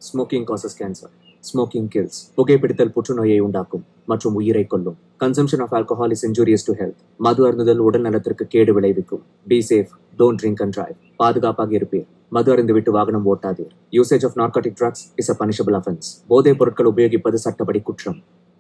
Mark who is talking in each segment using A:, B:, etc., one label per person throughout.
A: Smoking causes cancer smoking kills புகைப்பிடித்தல் புற்றுநோயை உண்டாக்கும் மற்றும் உயிரை கொல்லும் consumption of alcohol is injurious to health மது அருந்துதல் உடல் நலத்திற்கு கேடு விளைவிக்கும் be safe don't drink and drive பாதுகாப்பாக இருப்பீர் மது அருந்து விட்டு வாகனம் ஓட்டாதீர் usage of narcotic drugs is a punishable offence போதைப் பொருட்கள் உபயோகிப்பது சட்டப்படி குற்றம்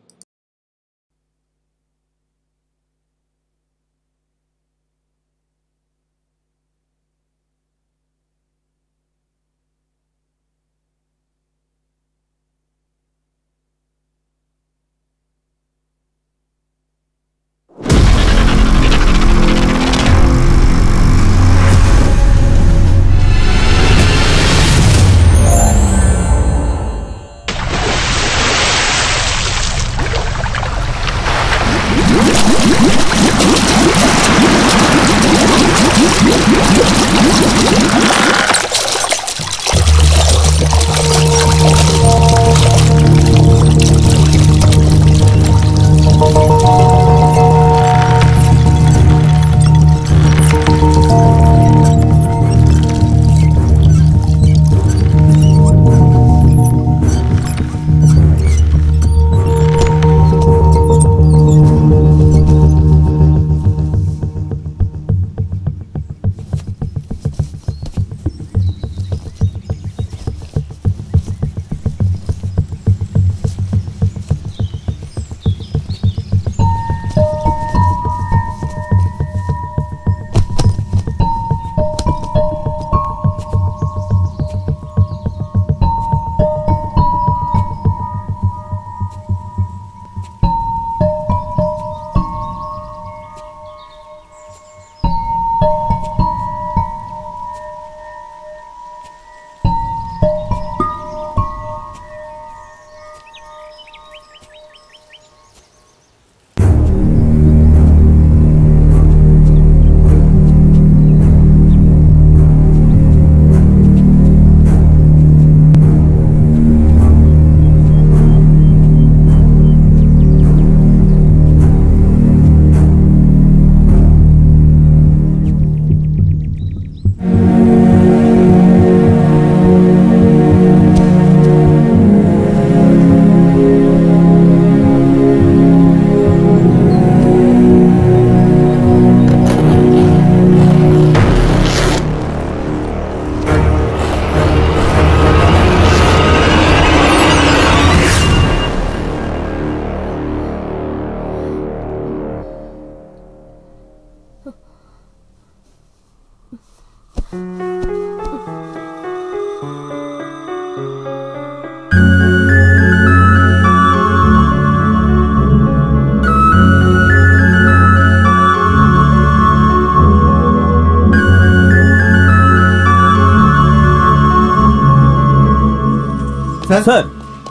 B: சார்
C: சார்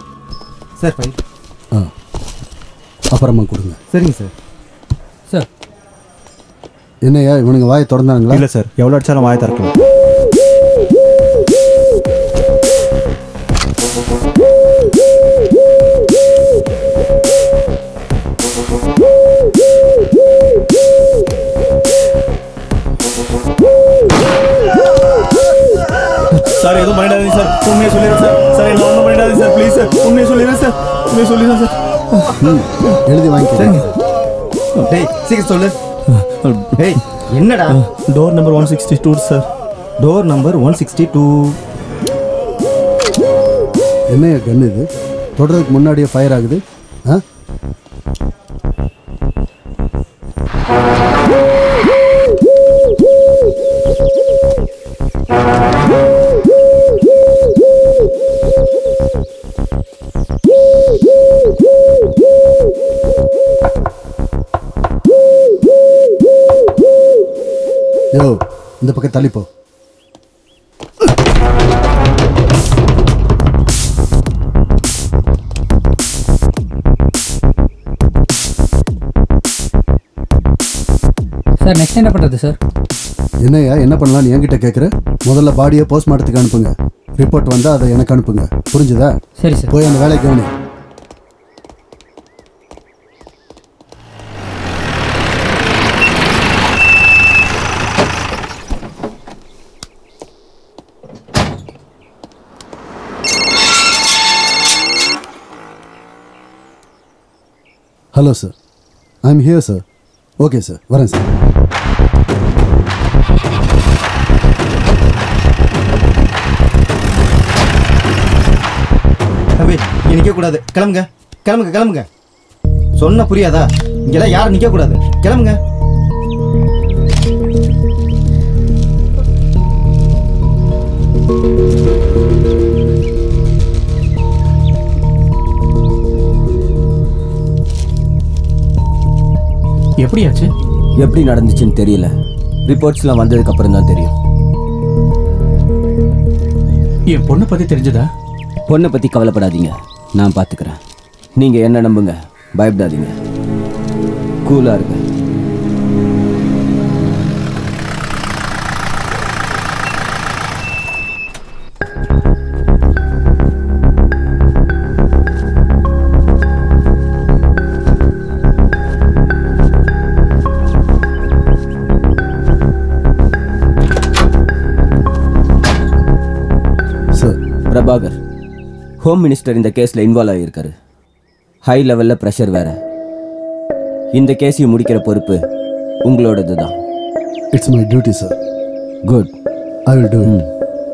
B: சார் ஃபைல்
D: ஆ அப்புறமா கொடுங்க
B: சரிங்க சார்
E: சார்
D: என்னய்யா இவனுங்க வாயை திறந்தாங்களா
C: இல்லை சார் எவ்வளோ அடிச்சாலும் வாயை திறக்கலாம் சார் எதுவும் பண்ணிடாதீங்க சார் உண்மையை சொல்லிடுறேன் சார் சார் என்ன ஒன்றும் பண்ணிடாதீங்க சார் ப்ளீஸ் சார் உண்மையை சொல்லிடுறேன் சார் உண்மையை சொல்லிடுறேன் சார்
D: ம் எழுதி வாங்கிக்கிறேன்
B: டேய் சீக்கிரம் சொல்லு டேய் என்னடா
C: door number one sixty two sir
B: door number one sixty two
D: என்னய்யா கன் இது தொடறதுக்கு முன்னாடியே ஃபயர் ஆகுது ஆ யோ இந்த பக்கம் தள்ளிப்போ
E: சார் நெக்ஸ்ட் என்ன பண்ணுறது சார்
D: என்னய்யா என்ன பண்ணலாம்னு என்கிட்ட கேட்குற முதல்ல பாடியை போஸ்ட்மார்ட்டத்துக்கு அனுப்புங்க ரிப்போர்ட் வந்தால் அதை எனக்கு அனுப்புங்க புரிஞ்சுதா
E: சரி சார்
D: போய் அந்த வேலையை கவனி hello sir I am here sir okay sir வரேன் சார்
B: தம்பி இங்க நிக்க கூடாது கிளம்புங்க கிளம்புங்க கிளம்புங்க சொன்ன புரியாதா இங்கெல்லாம் யாரும் நிக்க கூடாது கிளம்புங்க
F: எப்படியாச்சு
G: எப்படி நடந்துச்சுன்னு தெரியல ரிப்போர்ட்ஸ்லாம் வந்ததுக்கு அப்புறம் தான் தெரியும்
F: என் பொண்ணை பத்தி தெரிஞ்சதா
G: பொண்ணை பற்றி கவலைப்படாதீங்க நான் பார்த்துக்கிறேன் நீங்கள் என்ன நம்புங்க பயப்படாதீங்க கூலாக இருங்க
D: சார்
G: பிரபாகர் ஹோம் மினிஸ்டர் இந்த கேஸில் இன்வால்வ் ஆகியிருக்காரு ஹை லெவலில் ப்ரெஷர் வேற இந்த கேஸையும் முடிக்கிற பொறுப்பு உங்களோடது தான்
D: it's my duty sir
G: good
D: I will do it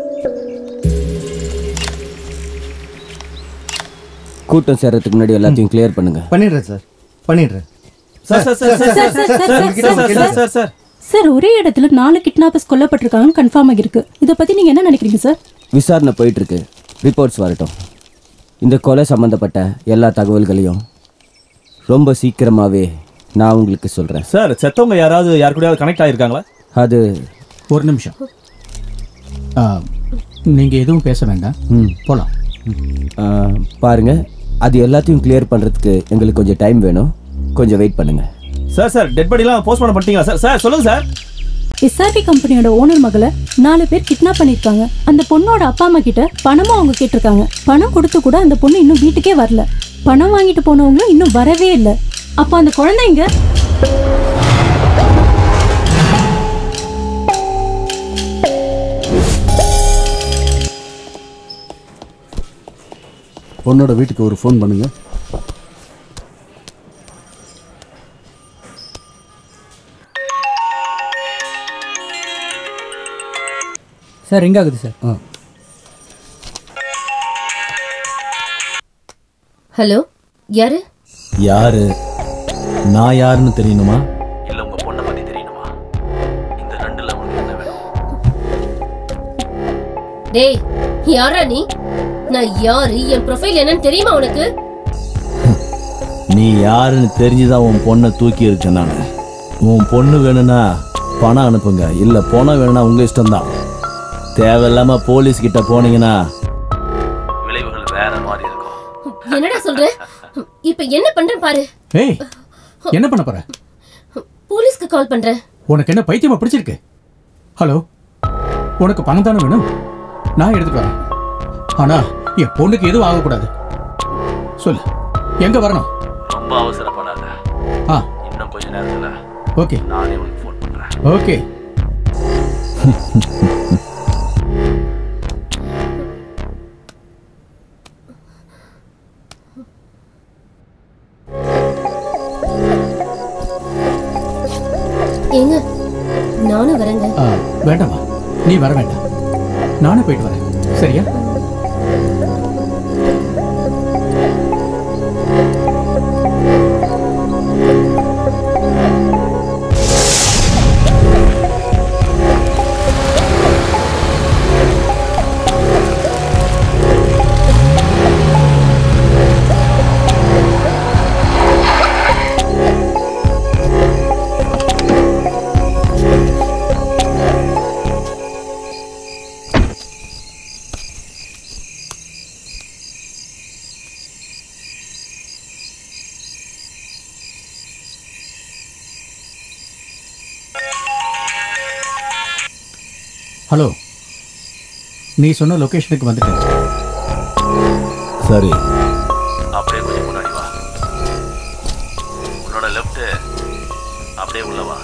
G: கூட்டம் சேர்றதுக்கு முன்னாடி எல்லாத்தையும் கிளியர் பண்ணுங்க
B: பண்ணிடுறேன் சார் பண்ணிடுறேன்
C: sir sir sir sir
H: sir, sir, sir, sir,
B: உங்ககிட்ட
H: சார்,
B: ஒரு கேள்வி.
H: சார்.
C: சார் சார்
H: சார் ஒரே இடத்துல நாலு கிட்னாப்பர்ஸ் கொல்லப்பட்டிருக்காங்கன்னு கன்ஃபார்ம் ஆகிருக்கு இதை பத்தி நீங்க என்ன நினைக்கிறீங்க சார்
G: விசாரணை போயிட்டு இருக்கு ரிப்போர்ட்ஸ் வரட்டும் இந்த கொலை சம்மந்தப்பட்ட எல்லா தகவல்களையும் ரொம்ப சீக்கிரமாகவே நான் உங்களுக்கு சொல்கிறேன்
C: சார் செத்தவங்க யாராவது யார் கூடயாவது கனெக்ட் ஆயிருக்காங்களா
G: அது
F: ஒரு நிமிஷம் ஆ, நீங்க எதுவும் பேச வேண்டாம் போலாம்
G: ஆ, பாருங்க அது எல்லாத்தையும் கிளியர் பண்ணுறதுக்கு எங்களுக்கு கொஞ்சம் டைம் வேணும் கொஞ்சம் வெயிட் பண்ணுங்க
C: சார் சார் டெட் பாடிலாம் போஸ்ட்மார்ட்டம் பண்ணிட்டீங்களா சார் சார் சொல்லுங்க சார்
H: எஸ்ஆர்பி கம்பெனியோட ஓனர் மகளை நாலு பேர் கிட்னாப் பண்ணிருக்காங்க அந்த பொண்ணோட அப்பா அம்மா கிட்ட பணமும் அவங்க கேட்டிருக்காங்க பணம் கொடுத்து கூட அந்த பொண்ணு இன்னும் வீட்டுக்கே வரல பணம் வாங்கிட்டு போனவங்களும் இன்னும் வரவே இல்லை அப்போ அந்த குழந்தைங்க
D: பொண்ணோட வீட்டுக்கு ஒரு ஃபோன் பண்ணுங்க
E: சார் ரிங் ஆகுது சார்
D: ஆ
I: ஹலோ யாரு
C: யாரு நான் யாருன்னு தெரியணுமா
J: இல்ல உங்க பொண்ணை பத்தி தெரியணுமா இந்த ரெண்டுல உனக்கு என்ன வேணும்
I: டேய் யாரா நீ நான் யாரு என் ப்ரொஃபைல் என்னன்னு தெரியுமா உனக்கு
C: நீ யாருன்னு தெரிஞ்சுதான் உன் பொண்ணை தூக்கி இருக்கேன் நான் உன் பொண்ணு வேணும்னா பணம் அனுப்புங்க இல்ல பணம் வேணும்னா உங்க இஷ்டம்தான் தேவையில்லாம போலீஸ் கிட்ட போனீங்கன்னா
J: விளைவுகள் வேற மாதிரி இருக்கும்
I: என்னடா சொல்ற இப்ப என்ன பண்றேன் பாரு
F: ஏய் என்ன பண்ண போற
I: போலீஸ்க்கு கால் பண்றேன்
F: உனக்கு என்ன பைத்தியமா பிடிச்சிருக்கு ஹலோ உனக்கு பணம் தானே வேணும் நான் எடுத்துட்டு வரேன் ஆனா என் பொண்ணுக்கு எதுவும் ஆகக்கூடாது சொல்லு எங்க வரணும்
J: ரொம்ப அவசரப்படாத
F: ஆ
J: இன்னும் கொஞ்ச நேரத்துல
F: ஓகே
J: நானே உனக்கு ஃபோன் பண்றேன்
F: ஓகே
I: ஏங்க நானும் வரேங்க
F: ஆ, வேண்டாமா நீ வர வேண்டாம் நானே போயிட்டு வரேன் சரியா ஹலோ நீ சொன்ன லொகேஷனுக்கு வந்துட்டேன்
C: சரி
J: அப்படியே கொஞ்சம் முன்னாடி வா உன்னோட லெஃப்ட் அப்படியே உள்ள வா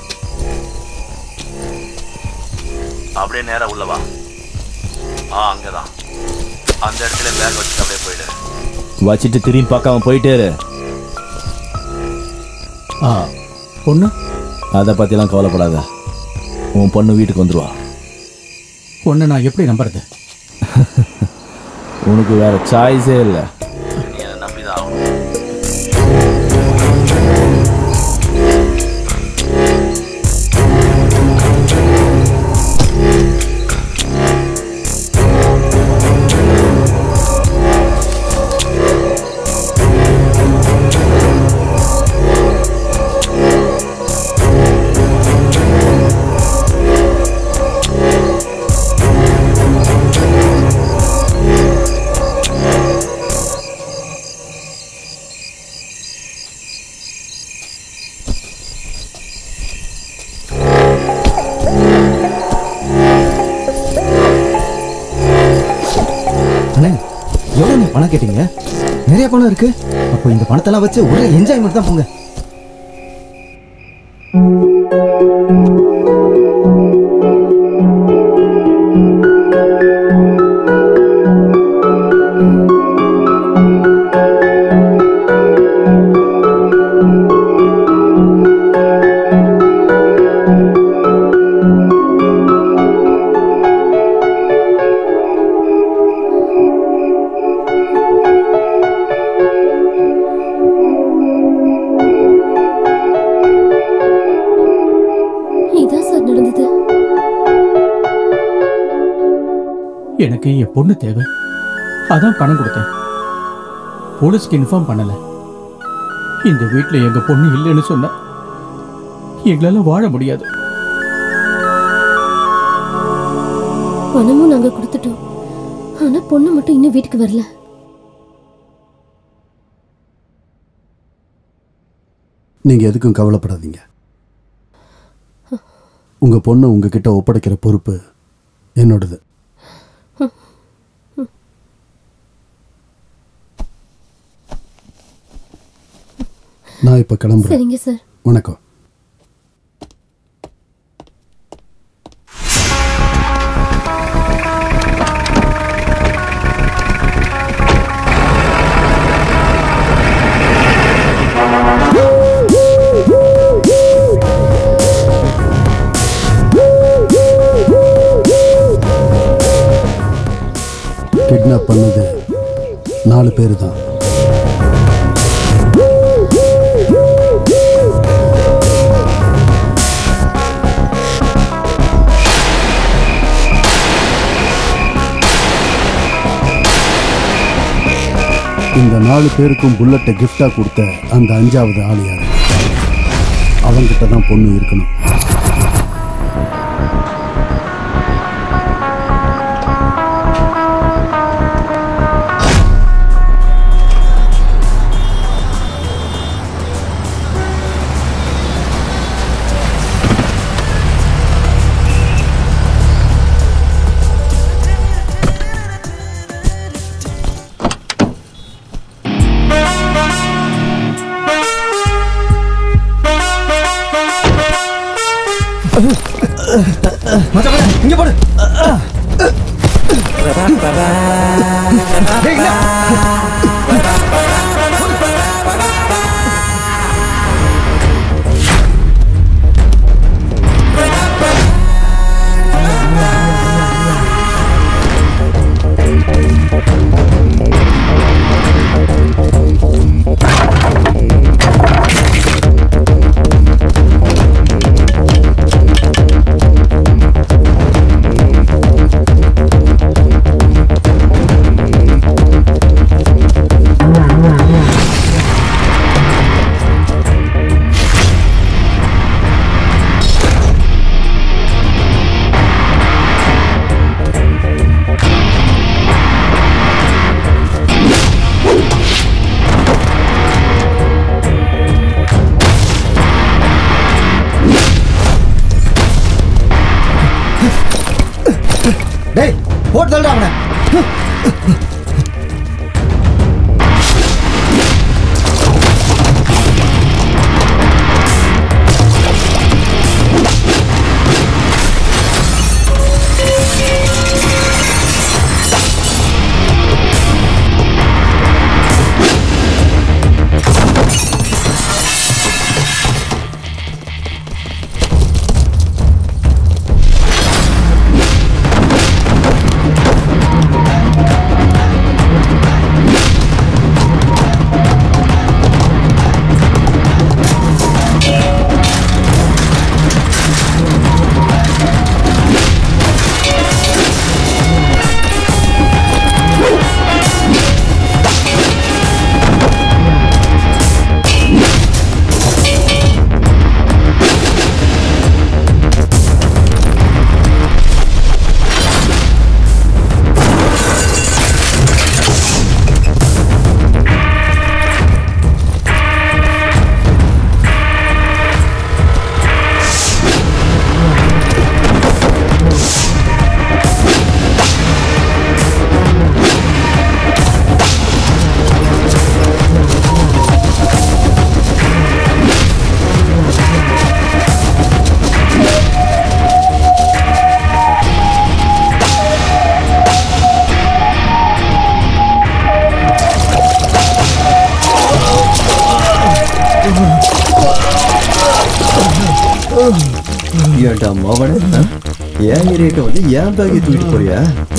J: அப்படியே நேரா உள்ள வா ஆ அங்கதான் அந்த இடத்துல பேக் வச்சுட்டு அப்படியே போயிடு
C: வச்சுட்டு திரும்பி பார்க்காம போயிட்டே இரு
F: ஆ பொண்ணு
C: அதை பற்றிலாம் கவலைப்படாத உன் பொண்ணு வீட்டுக்கு வந்துருவா
F: பொண்ணை நான் எப்படி நம்புறது
C: உனக்கு வேற சாய்ஸே இல்லை
B: அண்ணே எவ்வளோ நீ பணம் கேட்டீங்க நிறைய பணம் இருக்கு அப்போ இந்த பணத்தெல்லாம் வச்சு ஒரே என்ஜாய்மெண்ட் தான் போங்க
I: இதான் சார் நடந்தது
F: எனக்கு என் பொண்ணு தேவை அதான் பணம் கொடுத்தேன் போலீஸ்க்கு இன்ஃபார்ம் பண்ணல இந்த வீட்ல எங்க பொண்ணு இல்லைன்னு சொன்னா எங்களால வாழ முடியாது
I: பணமும் நாங்க கொடுத்துட்டோம் ஆனா பொண்ணு மட்டும் இன்னும் வீட்டுக்கு வரல
D: நீங்க எதுக்கும் கவலைப்படாதீங்க உங்க பொண்ணை உங்ககிட்ட ஒப்படைக்கிற பொறுப்பு என்னோடது நான் இப்ப கிளம்புறேன்
I: சரிங்க சார்
D: வணக்கம் கிட்னாப் பண்ணது நாலு பேர் தான் இந்த நாலு பேருக்கும் புல்லட்டை கிஃப்டா கொடுத்த அந்த அஞ்சாவது ஆள் யாரு அவங்கிட்ட தான் பொண்ணு இருக்கணும்
B: மச்சான், மச்சான், இங்க போடு டேய், இல்ல. டேய் போட்டு தள்ளுடா அவனை
K: ஏன்டா மோகன் ஏன் ஏரியாட்ட வந்து ஏன் பேக்கை தூக்கிட்டு போறியா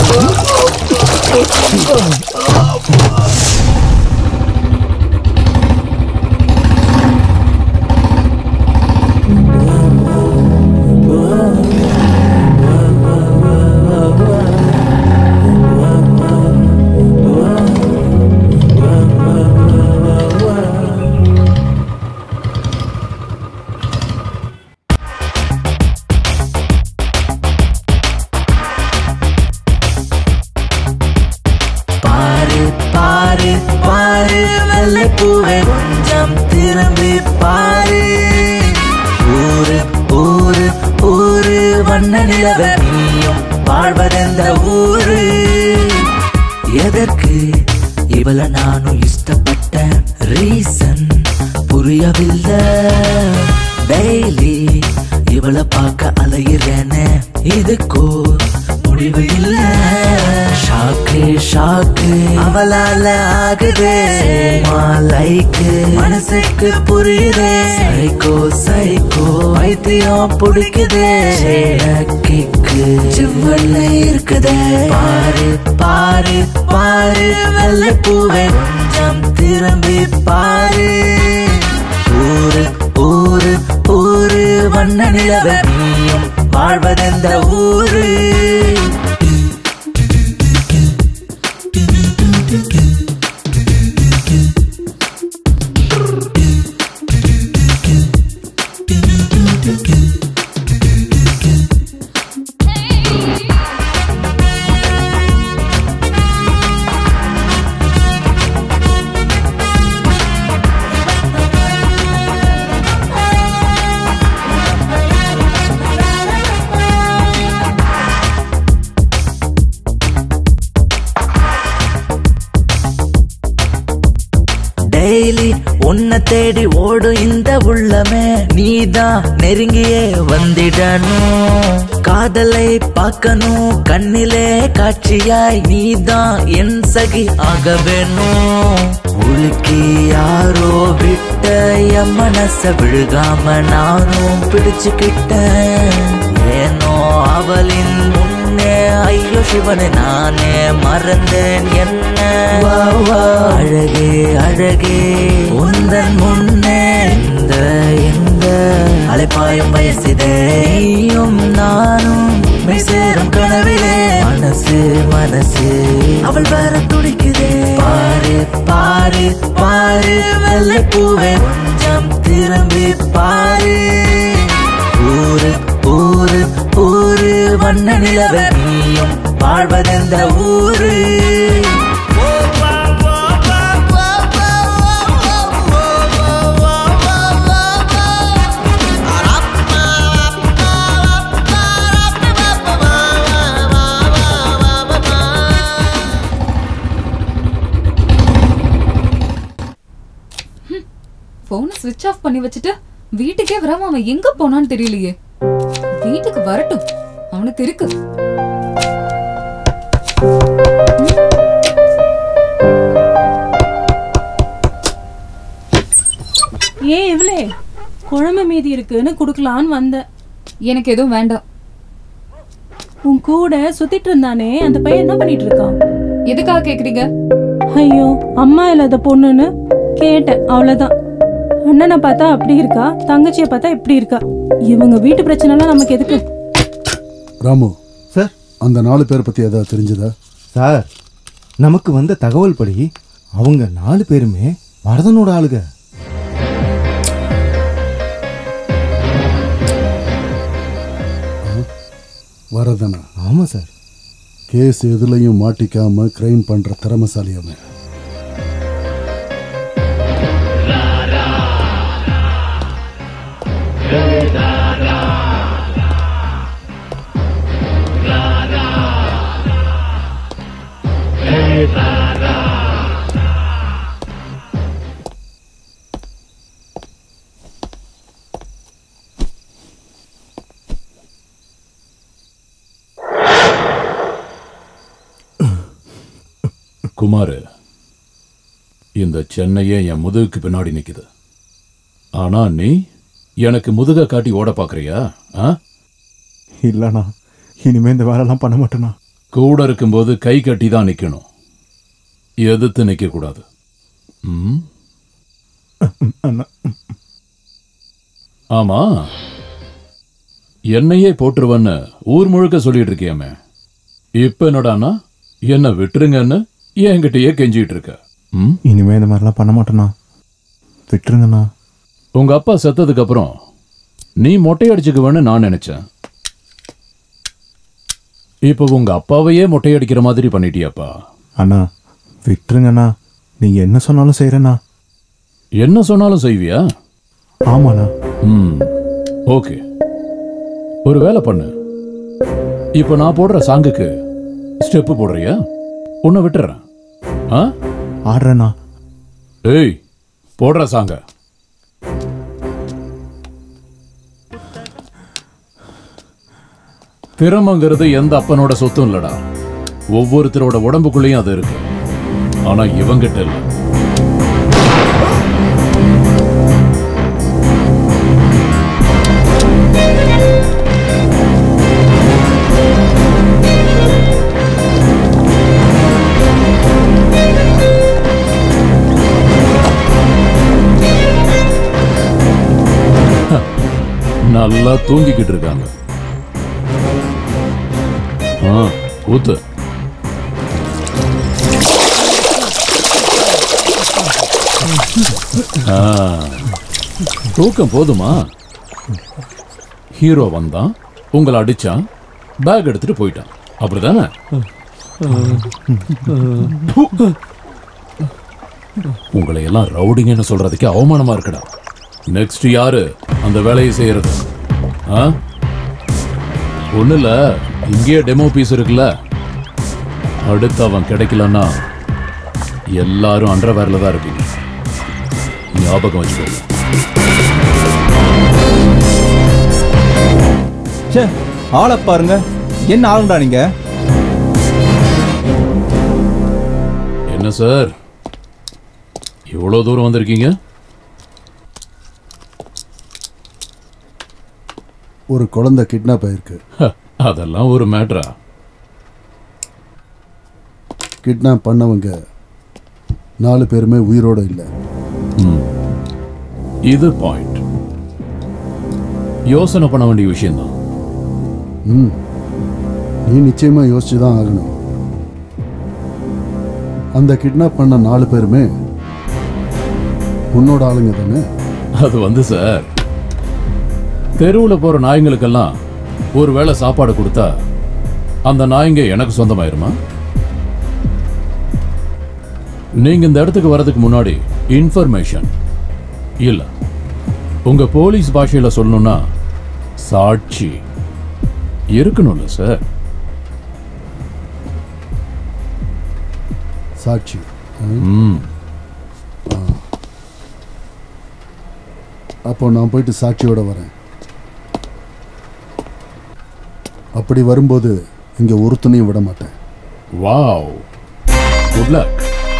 L: பாரு பாரு பாரு வெள்ளைப்பூவே கொஞ்சம் திரும்பி பாரு ஊரு ஊரு ஊரு வண்ண நிலவ நீயும் வாழ்வதெந்த ஊரு எதற்கு இவள நானும் இஷ்டப்பட்ட ரீசன் புரியவில்லை டெய்லி இவள பார்க்க அலையிறேன்னு இதுக்கோ முடிவு இல்ல ஷாக்கு ஷாக்கு அவளால ஆகுது லைக்கு மனசுக்கு புரியுது சைக்கோ சைக்கோ வைத்தியம் பிடிக்குது கிக்கு சிவல்ல இருக்குதே பாரு பாரு பாரு வெள்ளை பூவே கொஞ்சம் திரும்பி பாரு ஊரு ஊரு ஊரு வண்ண நிலவ நீயும் வாழ்வதெந்த ஊரு டெய்லி உன்னை தேடி ஓடும் இந்த உள்ளமே நீதான் நெருங்கியே வந்திடணும் காதலை பார்க்கணும் கண்ணிலே காட்சியாய் நீதான் என் சகி ஆக வேணும் உலுக்கி யாரோ விட்ட என் மனச விழுகாம நானும் பிடிச்சுக்கிட்டேன் ஏனோ அவளின் முன்னே ஐயோ சிவனை நானே மறந்தேன் என்ன வா, வா, அழகே அழகே உந்தன் முன்னே இந்த இந்த அலைப்பாயும் வயசிதே நீயும் நானும் மெய் சேரும் கனவிலே மனசு மனசு அவள் வர துடிக்குதே பாரு பாரு பாரு வெள்ளை பூவே கொஞ்சம் திரும்பி பாரு ஊரு ஊரு ஊரு வண்ண நிலவ நீயும் வாழ்வதெந்த ஊரு
M: போனை ஸ்விட்ச் ஆஃப் பண்ணி வச்சுட்டு வீட்டுக்கே வராம அவன் எங்க போனான்னு தெரியலையே வீட்டுக்கு வரட்டும் அவனுக்கு இருக்கு
H: ஏன் இவளே குழம்பு மீதி இருக்குன்னு குடுக்கலான்னு வந்தேன்
M: எனக்கு எதுவும் வேண்டாம்
H: உன் கூட சுத்திட்டு இருந்தானே அந்த பையன் என்ன பண்ணிட்டு இருக்கான்
M: எதுக்காக கேக்குறீங்க
H: ஐயோ அம்மா இல்லாத பொண்ணுன்னு கேட்டேன் அவ்வளவுதான் அண்ணனை பார்த்தா அப்படி இருக்கா தங்கச்சியை பார்த்தா இப்படி இருக்கா இவங்க வீட்டு பிரச்சனைலாம் நமக்கு எதுக்கு
D: ராமு
B: சார்
D: அந்த நாலு பேர் பத்தி ஏதாவது தெரிஞ்சதா
B: சார் நமக்கு வந்த தகவல் படி அவங்க நாலு பேருமே வரதனோட ஆளுங்க
D: வரதனா
B: ஆமா சார்
D: கேஸ் எதுலயும் மாட்டிக்காம கிரைம் பண்ற திறமசாலி அவன்
N: குமார் இந்த சென்னையே என் முதுகுக்கு பின்னாடி நிக்குது ஆனா நீ எனக்கு முதுக காட்டி ஓட பாக்குறியா ஆ
O: இல்லைண்ணா இனிமே இந்த வேலைலாம் பண்ண மாட்டேண்ணா
N: கூட இருக்கும்போது கை கட்டி தான் நிக்கணும் எதிர்த்து நிக்க கூடாது ம்?
O: அண்ணா
N: ஆமா என்னையே போட்டுருவன்னு ஊர் முழுக்க சொல்லிட்டு இருக்கியாமே இப்ப என்னடான்னா என்ன விட்டுருங்கன்னு என்கிட்டயே கெஞ்சிட்டு இருக்க ம்?
O: இனிமே இந்த மாதிரிலாம் பண்ண மாட்டேண்ணா விட்டுருங்கண்ணா
N: உங்க அப்பா செத்ததுக்கு அப்புறம் நீ மொட்டை அடிச்சுக்குவேன்னு நான் நினைச்சேன் இப்போ உங்க அப்பாவையே மொட்டை அடிக்கிற மாதிரி பண்ணிட்டியாப்பா
O: அண்ணா விட்டுருங்கண்ணா நீங்கள் என்ன சொன்னாலும் செய்கிறேண்ணா
N: என்ன சொன்னாலும் செய்வியா
O: ஆமாண்ணா
N: ம் ஓகே ஒரு வேலை பண்ணு இப்போ நான் போடுற சாங்குக்கு ஸ்டெப்பு போடுறியா உன்னை விட்டுறேன் ஆ
O: ஆடுறேண்ணா
N: ஏய் போடுற சாங்க திறமைங்கிறது எந்த அப்பனோட சொத்தும் இல்லடா ஒவ்வொருத்தரோட உடம்புக்குள்ளேயும் அது இருக்கு ஆனா இவங்கிட்ட இல்ல நல்லா தூங்கிக்கிட்டு இருக்காங்க ஆ ஊத்து ஆ, தூக்கம் போதுமா ஹீரோ வந்தான் உங்களை அடிச்சான் பேக் எடுத்துட்டு போயிட்டான் அப்படிதானே உங்களை எல்லாம் ரவுடிங்கன்னு சொல்றதுக்கு அவமானமா இருக்குடா நெக்ஸ்ட் யாரு அந்த வேலையை செய்யறது ஆ ஒண்ணு இல்ல இங்கேயே டெமோ பீஸ் இருக்குல்ல அடுத்து அவன் கிடைக்கலன்னா எல்லாரும் அண்டர்வேர்ல தான் இருப்பீங்க ஞாபகம் வச்சுக்கோங்க
P: ச்சே ஆளை பாருங்க என்ன ஆளுடா நீங்க
N: என்ன சார் இவ்வளோ தூரம் வந்திருக்கீங்க
D: ஒரு குழந்தை கிட்னாப் ஆயிருக்கு
N: ஹ, அதெல்லாம் ஒரு மேட்ரா
D: கிட்னாப் பண்ணவங்க நாலு பேருமே உயிரோட இல்லை
N: இது பாயிண்ட் யோசனை பண்ண வேண்டிய விஷயம்தான்
D: ம் நீ நிச்சயமா யோசிச்சு தான் ஆகணும் அந்த கிட்னாப் பண்ண நாலு பேருமே உன்னோட ஆளுங்க தானே
N: அது வந்து சார் தெருவில் போற நாய்ங்களுக்கெல்லாம் ஒரு வேளை சாப்பாடு கொடுத்தா அந்த நாய்ங்க எனக்கு சொந்தமாயிருமா நீங்க இந்த இடத்துக்கு வர்றதுக்கு முன்னாடி இன்ஃபர்மேஷன் இல்ல உங்க போலீஸ் பாஷையில சொல்லணும்னா சாட்சி இருக்கணும்ல சார்
D: சாட்சி
N: ம்
D: ஆ. அப்போ நான் போயிட்டு சாட்சியோட வரேன் அப்படி வரும்போது இங்க ஒருத்தனையும் விட மாட்டேன்
N: வாவ் குட் லக்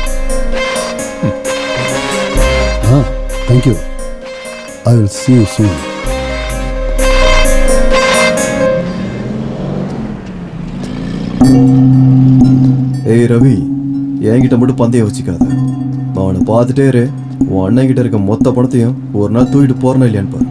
D: ஆ thank you I will see you soon
K: ஏய் ரவி என்கிட்ட மட்டும் பந்தயம் வச்சுக்காத அவனை பார்த்துட்டே இரு உன் அண்ணன் கிட்ட இருக்க மொத்த பணத்தையும் ஒரு நாள் தூக்கிட்டு போறனா இல்லையான்னு பாரு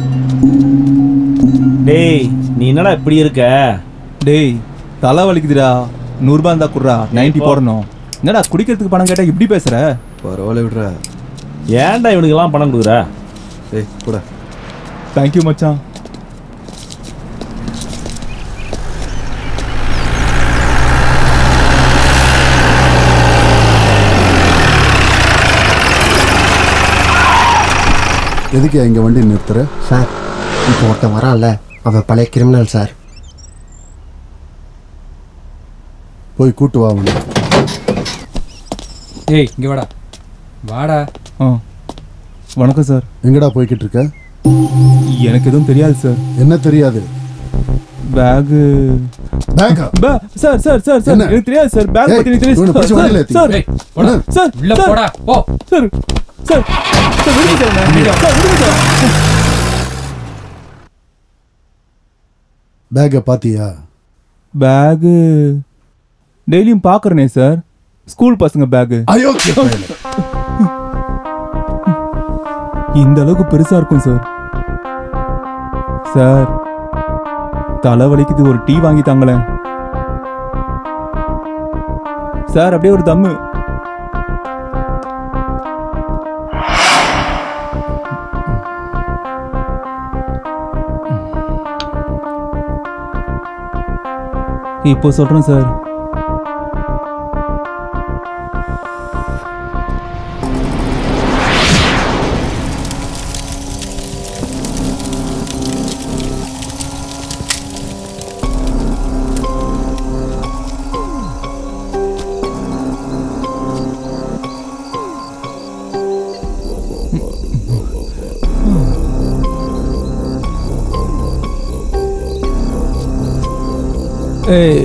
C: டேய் நீ என்னடா இப்படி இருக்க
P: டேய் தலை வலிக்குதுடா நூறுபா இருந்தா குடுறா நைன்டி போடணும் என்னடா குடிக்கிறதுக்கு பணம் கேட்டா இப்படி பேசுற
K: பரவாயில்ல விடுற
C: ஏன்டா இவனுக்கெல்லாம் பணம் கொடுக்குற
K: ஏய் கூட
P: தேங்க்யூ மச்சான்
D: எதுக்கு இங்க வண்டி நிறுத்துற
Q: சார் இப்போ ஒருத்தன் வரான்ல அவன் பழைய கிரிமினல் சார்
D: போய் கூட்டு வா அவனை
E: ஏய் இங்க வாடா வாடா
P: ஆ வணக்கம் சார்
D: எங்கடா போய்கிட்டு இருக்க
P: எனக்கு எதுவும் தெரியாது சார்
D: என்ன தெரியாது
P: பேகு
D: பேக்கா
P: சார் சார் சார் சார்
D: என்ன?
P: எனக்கு தெரியாது சார் பேக்
D: ஏய்,
P: பத்தி எனக்கு
D: இவனை பிடிச்சு வண்டியில
P: தெரியாது
D: ஏத்து.
P: சார்
D: ஏய்,
E: போடா.
P: சார்
E: உள்ள
P: சார்,
E: போடா, போ.
P: சார் சார் சார் விடுங்க சார் என்ன. சார் விடுங்க சார்
D: பேக்கை பாத்தியா
P: பேகு டெய்லியும் பார்க்குறேனே சார் ஸ்கூல் பசங்க பேகு
D: அயோக்கிய பயலே.
P: இந்த அளவுக்கு பெருசா இருக்கும் சார் சார் தலை வலிக்குது ஒரு டீ வாங்கி தாங்களேன் சார் அப்படியே ஒரு தம்மு இப்போ சொல்றேன் சார் ஏய்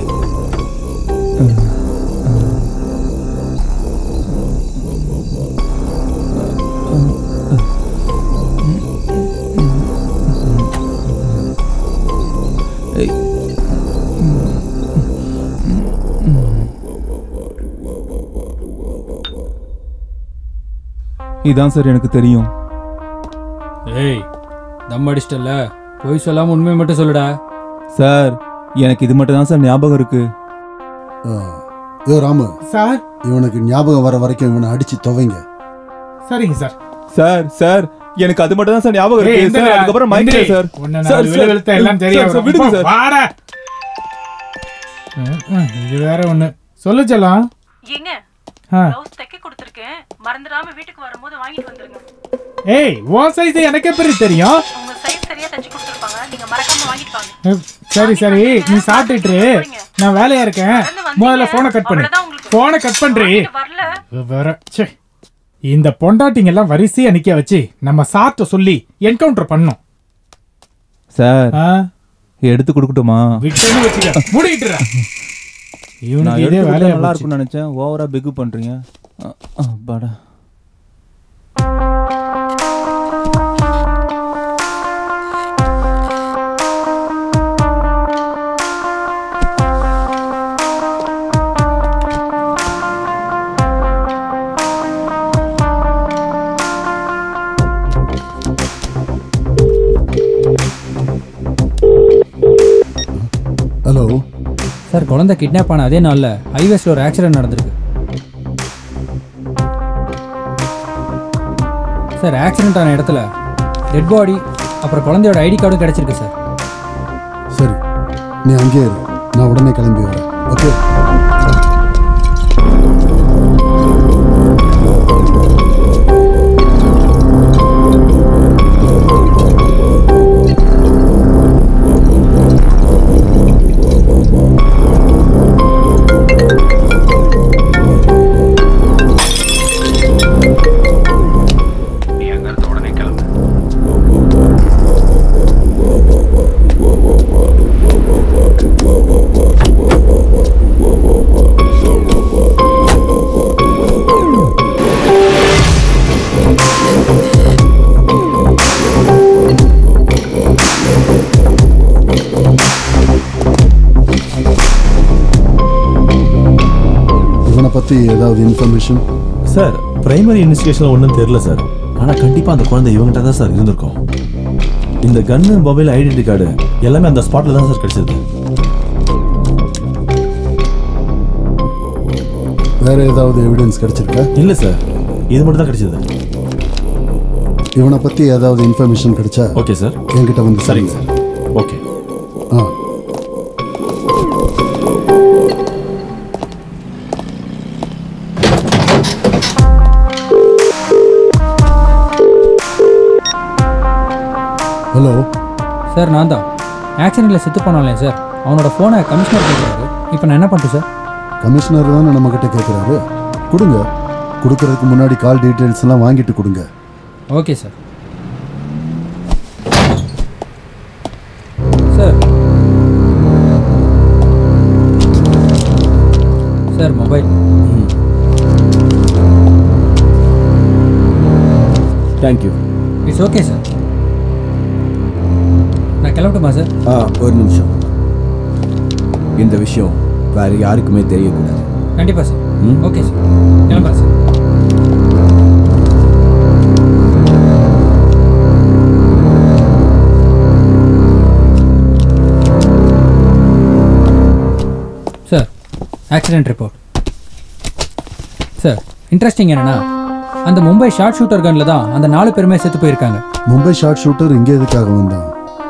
P: இதான் சார் எனக்கு தெரியும்
F: ஏய் தம் அடிச்சிட்டல பொய் சொல்லாம உண்மையை மட்டும் சொல்லுடா
P: சார் எனக்கு இது மட்டும் தான் சார் ஞாபகம் இருக்கு
D: ஆ. யோ ராமு
E: சார்
D: இவனுக்கு ஞாபகம் வர வரைக்கும் இவனை அடிச்சு துவைங்க
E: சரிங்க சார்
P: சார் சார் எனக்கு அது மட்டும் தான் சார் ஞாபகம்
E: ஏய்,
P: இருக்கு
E: எந்திரா,
P: சார் அதுக்கப்புறம் மைண்ட்
E: எந்திரி.
P: சார்
E: உன்னை நான்
P: சார்,
E: விழு
P: சார்.
E: விழுத்த எல்லாம்
P: சார்,
E: தெரியும்
P: சார், விடுங்க சார்
E: வாடா ம், ம், இது வேற ஒண்ணு சொல்லு செல்லம்
R: ஏங்க
E: ஆ.
R: ப்ளவுஸ் தைக்க கொடுத்துருக்கேன் மறந்துடாம வீட்டுக்கு வரும்போது வாங்கிட்டு வந்துருங்க
E: ஏய் உன் சைஸ் எனக்கு எப்படி தெரியும்
R: உங்க சைஸ் சரியா தச்சு கொடுத்துருப்பாங்க நீங்க மறக்காம வாங்கிட்டு வாங்க
E: ம், சரி சரி நீ சாப்பிட்டுட்டு இரு. நான் வேலையா இருக்கேன் முதல்ல போனை கட் பண்ணு போனை கட் பண்றி வேற ச்சே இந்த பொண்டாட்டிங்க எல்லாம் வரிசையா நிக்க வச்சு நம்ம சார்ட்ட சொல்லி என்கவுண்டர் பண்ணோம்
P: சார்
E: ஆ?
P: எடுத்து கொடுக்கட்டுமா
E: விட்டேன்னு வச்சுக்க மூடிட்டுறா
P: நான்
E: இவனுக்கு இதே
P: எடுத்து கொடுத்தா
E: வேலையா
P: நல்லா
E: போச்சு.
P: இருக்கும்னு நினைச்சேன் ஓவரா பிகு பண்றீங்க அ, அ, அப்பாடா
D: ஹலோ
F: சார் குழந்தை கிட்னாப் ஆன அதே நாளில் ஹைவேஸில் ஒரு ஆக்சிடென்ட் நடந்திருக்கு சார் ஆக்சிடென்ட் ஆன இடத்துல டெட் பாடி அப்புறம் குழந்தையோட ஐடி கார்டும் கிடைச்சிருக்கு சார்
D: சரி நீ அங்கேயே இரு நான் உடனே கிளம்பி வரேன் ஓகே
J: நீ அங்க இருந்து உடனே கிளம்பு
D: இவனை பத்தி ஏதாவது இன்ஃபர்மேஷன்
O: சார் பிரைமரி இன்வெஸ்டிகேஷனில் ஒன்றும் தெரியல சார் ஆனால் கண்டிப்பாக அந்த குழந்தை இவங்ககிட்ட தான் சார் இருந்திருக்கும் இந்த கன்னு மொபைல் ஐடென்டி கார்டு எல்லாமே அந்த ஸ்பாட்டில் தான் சார் கிடைச்சது
D: வேற ஏதாவது எவிடன்ஸ் கிடைச்சிருக்கா
O: இல்லை சார் இது மட்டும் தான் கிடைச்சது
D: இவனை பத்தி ஏதாவது இன்ஃபர்மேஷன் கிடைச்சா
O: ஓகே சார்
D: என்கிட்ட வந்து
O: சரிங்க
D: சொல்லுங்க.
O: சார் ஓகே
D: ஆ ஹலோ
F: சார் நான் தான் ஆக்சிடென்ட்டில் செத்து போனாலே சார் அவனோட ஃபோனை கமிஷனர் கேட்குறாரு இப்போ நான் என்ன பண்ணுறேன் சார்
D: கமிஷனர் தானே நம்ம கிட்ட கேட்குறாரு கொடுங்க கொடுக்கறதுக்கு முன்னாடி கால் டீட்டெயில்ஸ் எல்லாம் வாங்கிட்டு கொடுங்க
F: okay sir sir sir mobile
C: thank you
F: it's okay sir நான் கிளம்பட்டுமா சார்
G: ஆ ஒரு நிமிஷம் இந்த விஷயம் வேற யாருக்குமே தெரியக்கூடாது
F: கண்டிப்பா சார்
G: ம்?
F: ஓகே சார் கிளம்புறேன் sir sir accident report sir interesting என்னன்னா அந்த மும்பை ஷார்ட் ஷூட்டர் கன்ல தான் அந்த நாலு பேருமே செத்து போயிருக்காங்க
D: மும்பை ஷார்ட் ஷூட்டர் இங்கே எதுக்காக வந்தான்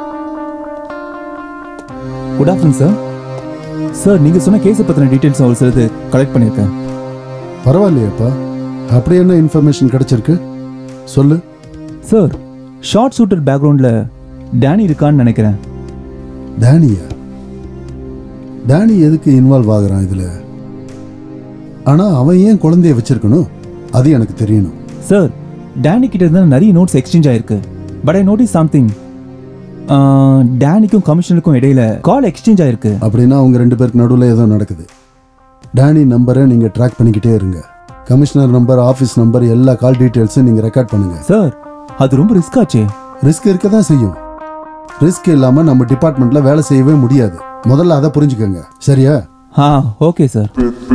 P: குட் ஆஃப்டர்நூன் சார் சார் நீங்கள் சொன்ன கேஸை பற்றின டீட்டெயில்ஸ் ஒரு சிலது கலெக்ட் பண்ணியிருக்கேன்
D: பரவாயில்லையேப்பா அப்படி என்ன இன்ஃபர்மேஷன் கிடைச்சிருக்கு சொல்லு
P: சார் ஷார்ட் ஷூட்டர் பேக்ரவுண்டில் டேனி இருக்கான்னு நினைக்கிறேன்
D: டேனியா டேனி எதுக்கு இன்வால்வ் ஆகுறான் இதுல ஆனா அவன் ஏன் குழந்தைய வச்சிருக்கணும் அது எனக்கு தெரியணும்
P: சார் டேனி கிட்ட இருந்து நிறைய நோட்ஸ் எக்ஸ்சேஞ்ச் ஆயிருக்கு பட் ஐ நோட்டீஸ் சம்திங் டேனிக்கும் கமிஷனருக்கும் இடையில கால் எக்ஸ்சேஞ்ச் ஆயிருக்கு
D: அப்படின்னா அவங்க ரெண்டு பேருக்கு நடுவில் ஏதோ நடக்குது டேனி நம்பரை நீங்க ட்ராக் பண்ணிக்கிட்டே இருங்க கமிஷனர் நம்பர் ஆஃபீஸ் நம்பர் எல்லா கால் டீட்டெயில்ஸும் நீங்க ரெக்கார்ட் பண்ணுங்க
P: சார் அது ரொம்ப ரிஸ்க் ஆச்சே
D: ரிஸ்க் இருக்க தான் செய்யும் ரிஸ்க் இல்லாம நம்ம டிபார்ட்மெண்ட்ல வேலை செய்யவே முடியாது முதல்ல அதை புரிஞ்சுக்கோங்க சரியா
P: ஆ ஓகே சார்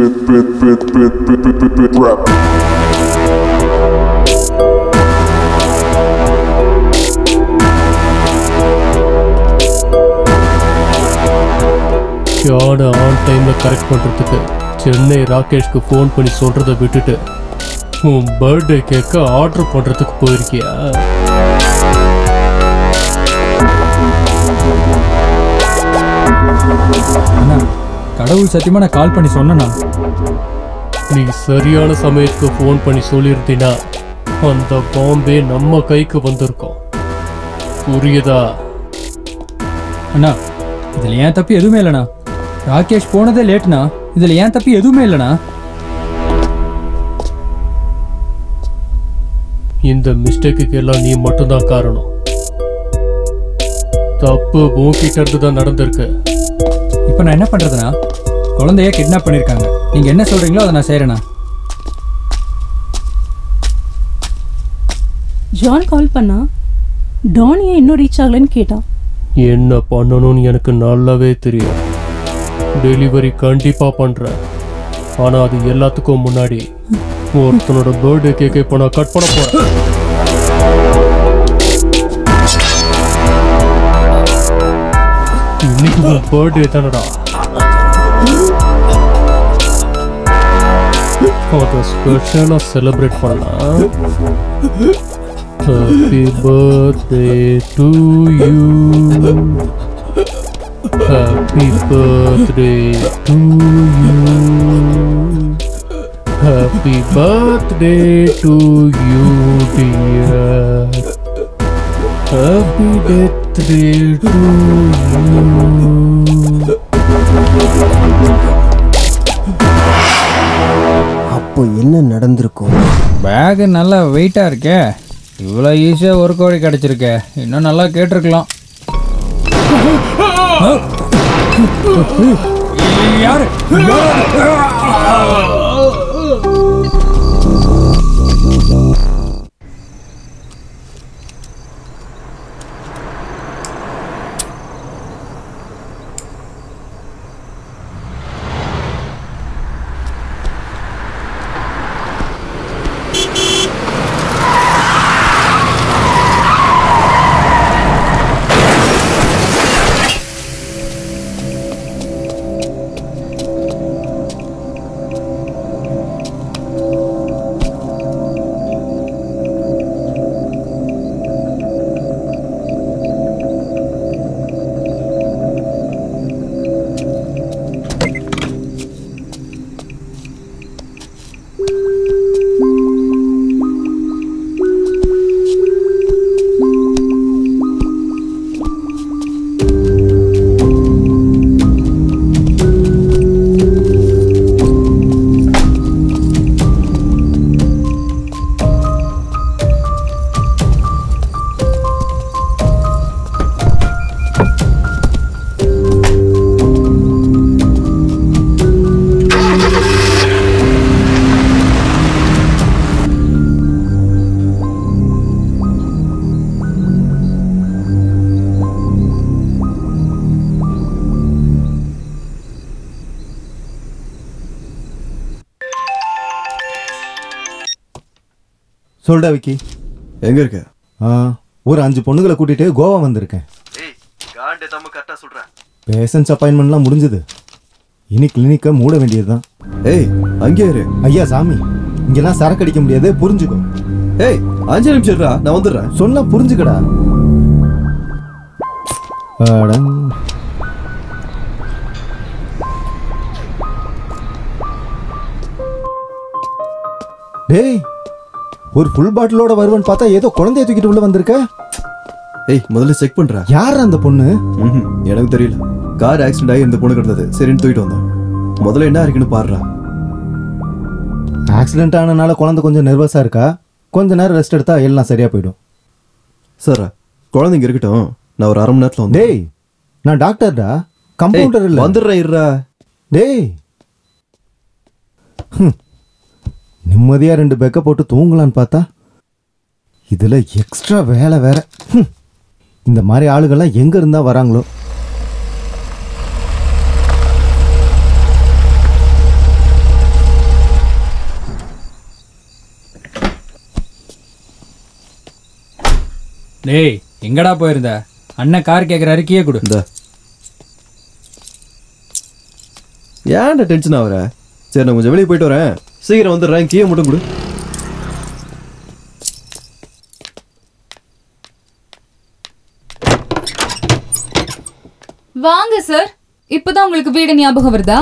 S: யானை ஆன் டைம்ல கரெக்ட் பண்றதுக்கு சென்னை ராகேஷ்க்கு ஃபோன் பண்ணி சொல்றதை விட்டுட்டு உன் பர்த்டே கேக்க ஆர்டர் பண்றதுக்கு போயிருக்கியா
F: அண்ணா கடவுள் சத்தியமா நான் கால் பண்ணி சொன்னேண்ணா
S: நீ சரியான சமயத்துக்கு ஃபோன் பண்ணி சொல்லியிருந்தீனா அந்த பாம்பே நம்ம கைக்கு வந்திருக்கோம் புரியுதா
F: அண்ணா இதுல ஏன் தப்பு எதுவுமே இல்லைண்ணா ராகேஷ் போனதே லேட்ண்ணா இதுல ஏன் தப்பு எதுவுமே இல்லைண்ணா
S: இந்த மிஸ்டேக்குக்கு எல்லாம் நீ மட்டும்தான் காரணம் தப்பு உன்கிட்ட இருந்து தான் நடந்திருக்கு
F: இப்போ நான் என்ன பண்றதுண்ணா குழந்தைய கிட்னாப் பண்ணிருக்காங்க நீங்க என்ன சொல்றீங்களோ அதை நான் செய்யறேண்ணா
H: ஜான் கால் பண்ணா டான் ஏன் இன்னும் ரீச் ஆகலைன்னு கேட்டான்
S: என்ன பண்ணணும்னு எனக்கு நல்லாவே தெரியும் டெலிவரி கண்டிப்பா பண்றேன் ஆனா அது எல்லாத்துக்கும் முன்னாடி ஒருத்தனோட பர்த்டே கேக்கை இப்போ நான் கட் பண்ண போறேன் இன்னைக்கு உன் பர்த்டே தானடா அதை ஸ்பெஷலாக செலிப்ரேட் பண்ணலாம் happy birthday to you happy birthday to you happy birthday to you dear happy birthday to
Q: அப்போ என்ன நடந்திருக்கும்
F: பேகு நல்லா வெயிட்டா இருக்கே இவ்வளோ ஈஸியாக ஒரு கோழி கிடைச்சிருக்கே இன்னும் நல்லா கேட்டிருக்கலாம் யாரு
B: சொல்டா விக்கி
K: எங்க இருக்க
B: ஆ ஒரு அஞ்சு பொண்ணுங்களை கூட்டிட்டு கோவா வந்திருக்கேன்
K: ஏய் காண்டே தம்ம கரெக்டா சொல்றேன்
B: பேஷன்ஸ் அப்பாயின்மெண்ட்லாம் முடிஞ்சது இனி கிளினிக்கை மூட வேண்டியதுதான்
K: ஏய் அங்கே இரு
B: ஐயா சாமி இங்கெல்லாம் சரக்கு அடிக்க முடியாது புரிஞ்சுக்கோ
K: ஏய் அஞ்சு நிமிஷம் இருடா நான் வந்துடுறேன்
B: சொன்னா புரிஞ்சுக்கடா அடங். டேய் ஒரு ஃபுல் பாட்டிலோட வருவன் பார்த்தா ஏதோ குழந்தைய தூக்கிட்டு உள்ள வந்திருக்க
K: ஏய் முதல்ல செக் பண்றேன்
B: யார் அந்த பொண்ணு
K: ம்ஹும், எனக்கு தெரியல கார் ஆக்சிடென்ட் ஆகி இந்த பொண்ணு கிடந்தது சரின்னு தூக்கிட்டு வந்தேன் முதல்ல என்ன இருக்குன்னு பாருடா
B: ஆக்சிடென்ட் ஆனனால குழந்தை கொஞ்சம் நர்வஸா இருக்கா கொஞ்ச நேரம் ரெஸ்ட் எடுத்தா எல்லாம் சரியா போயிடும்
K: சார் குழந்தைங்க இருக்கட்டும் நான் ஒரு அரை மணி நேரத்துல வந்து
B: டேய் நான் டாக்டர்டா கம்பவுண்டர் இல்ல
K: வந்துடுறேன் இருடா
B: டேய் ஹம். நிம்மதியா ரெண்டு பெக்க போட்டு தூங்கலான்னு பார்த்தா இதுல எக்ஸ்ட்ரா வேலை வேற ஹம். இந்த மாதிரி ஆளுகள்லாம் எங்க இருந்தா வராங்களோ
T: டேய் எங்கடா போயிருந்த அண்ணன் கார் கேட்குறாரு கீழே கொடு
K: இந்த ஏன்டா டென்ஷன் ஆகுற சரி நான் கொஞ்சம் வெளியே போயிட்டு வரேன் சீக்கிரம் வந்துடுறேன் கீழே மட்டும் கொடு
M: வாங்க சார் இப்பதான் உங்களுக்கு வீடு ஞாபகம் வருதா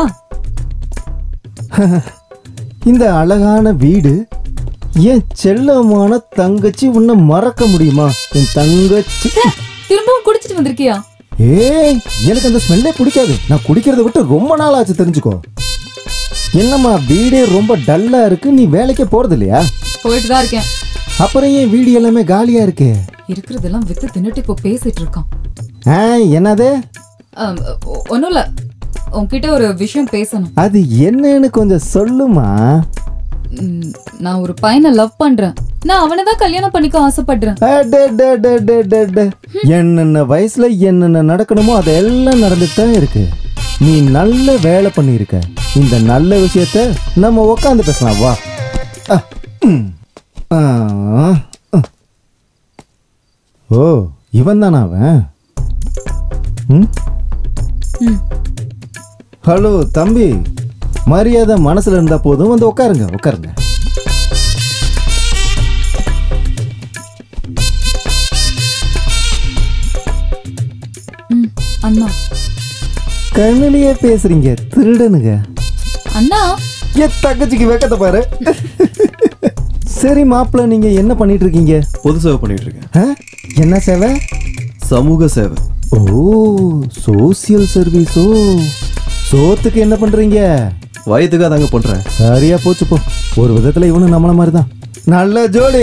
B: இந்த அழகான வீடு என் செல்லமான தங்கச்சி உன்னை மறக்க முடியுமா என் தங்கச்சி
M: திரும்பவும் குடிச்சிட்டு வந்திருக்கியா
B: ஏய் எனக்கு அந்த ஸ்மெல்லே பிடிக்காது நான் குடிக்கிறத விட்டு ரொம்ப நாள் ஆச்சு தெரிஞ்சுக்கோ என்னம்மா வீடே ரொம்ப டல்லா இருக்கு நீ வேலைக்கே போறது இல்லையா
M: போயிட்டு தான் இருக்கேன்
B: அப்புறம் ஏன் வீடு எல்லாமே காலியா இருக்கு
M: இருக்கிறதெல்லாம் வித்து தின்னுட்டு இப்போ பேசிட்டு இருக்கான்
B: ஆ என்னது
M: ஆம், ஒ- ஒண்ணும் இல்ல உன்கிட்ட ஒரு விஷயம் பேசணும்
B: அது என்னன்னு கொஞ்சம் சொல்லுமா
M: ம், நான் ஒரு பையனை லவ் பண்றேன் நான் அவனை தான் கல்யாணம் பண்ணிக்க ஆசைப்படுறேன்
B: அடடடடடடட. என்னென்ன வயசுல என்னென்ன நடக்கணுமோ அதெல்லாம் நடந்துட்டு தான் இருக்கு நீ நல்ல வேலை பண்ணியிருக்க இந்த நல்ல விஷயத்த நம்ம உக்காந்து பேசலாம் வா அ, ம். ஆ, ம். ஓ இவன் தானா அவன் ம்?
M: ம்.
B: ஹலோ தம்பி மரியாதை மனசுல இருந்தா போதும் வந்து உட்காருங்க உட்காருங்க
M: ம், அண்ணா
B: கண்ணிலேயே பேசுறீங்க திருடனுங்க
M: அண்ணா
B: என் தங்கச்சிக்கு வெக்கத்தை பாரு சரி மாப்பிள்ள நீங்க என்ன பண்ணிட்டு இருக்கீங்க
K: பொது சேவை பண்ணிட்டு இருக்கேன்
B: ஆ? என்ன சேவை
K: சமூக சேவை
B: ஓ சோசியல் சர்வீஸோ சோத்துக்கு என்ன பண்றீங்க
K: வயதுக்கு அதாங்க பண்றேன்
B: சரியா போச்சு போ ஒரு விதத்துல இவனும் நம்மள மாதிரி தான் நல்ல ஜோடி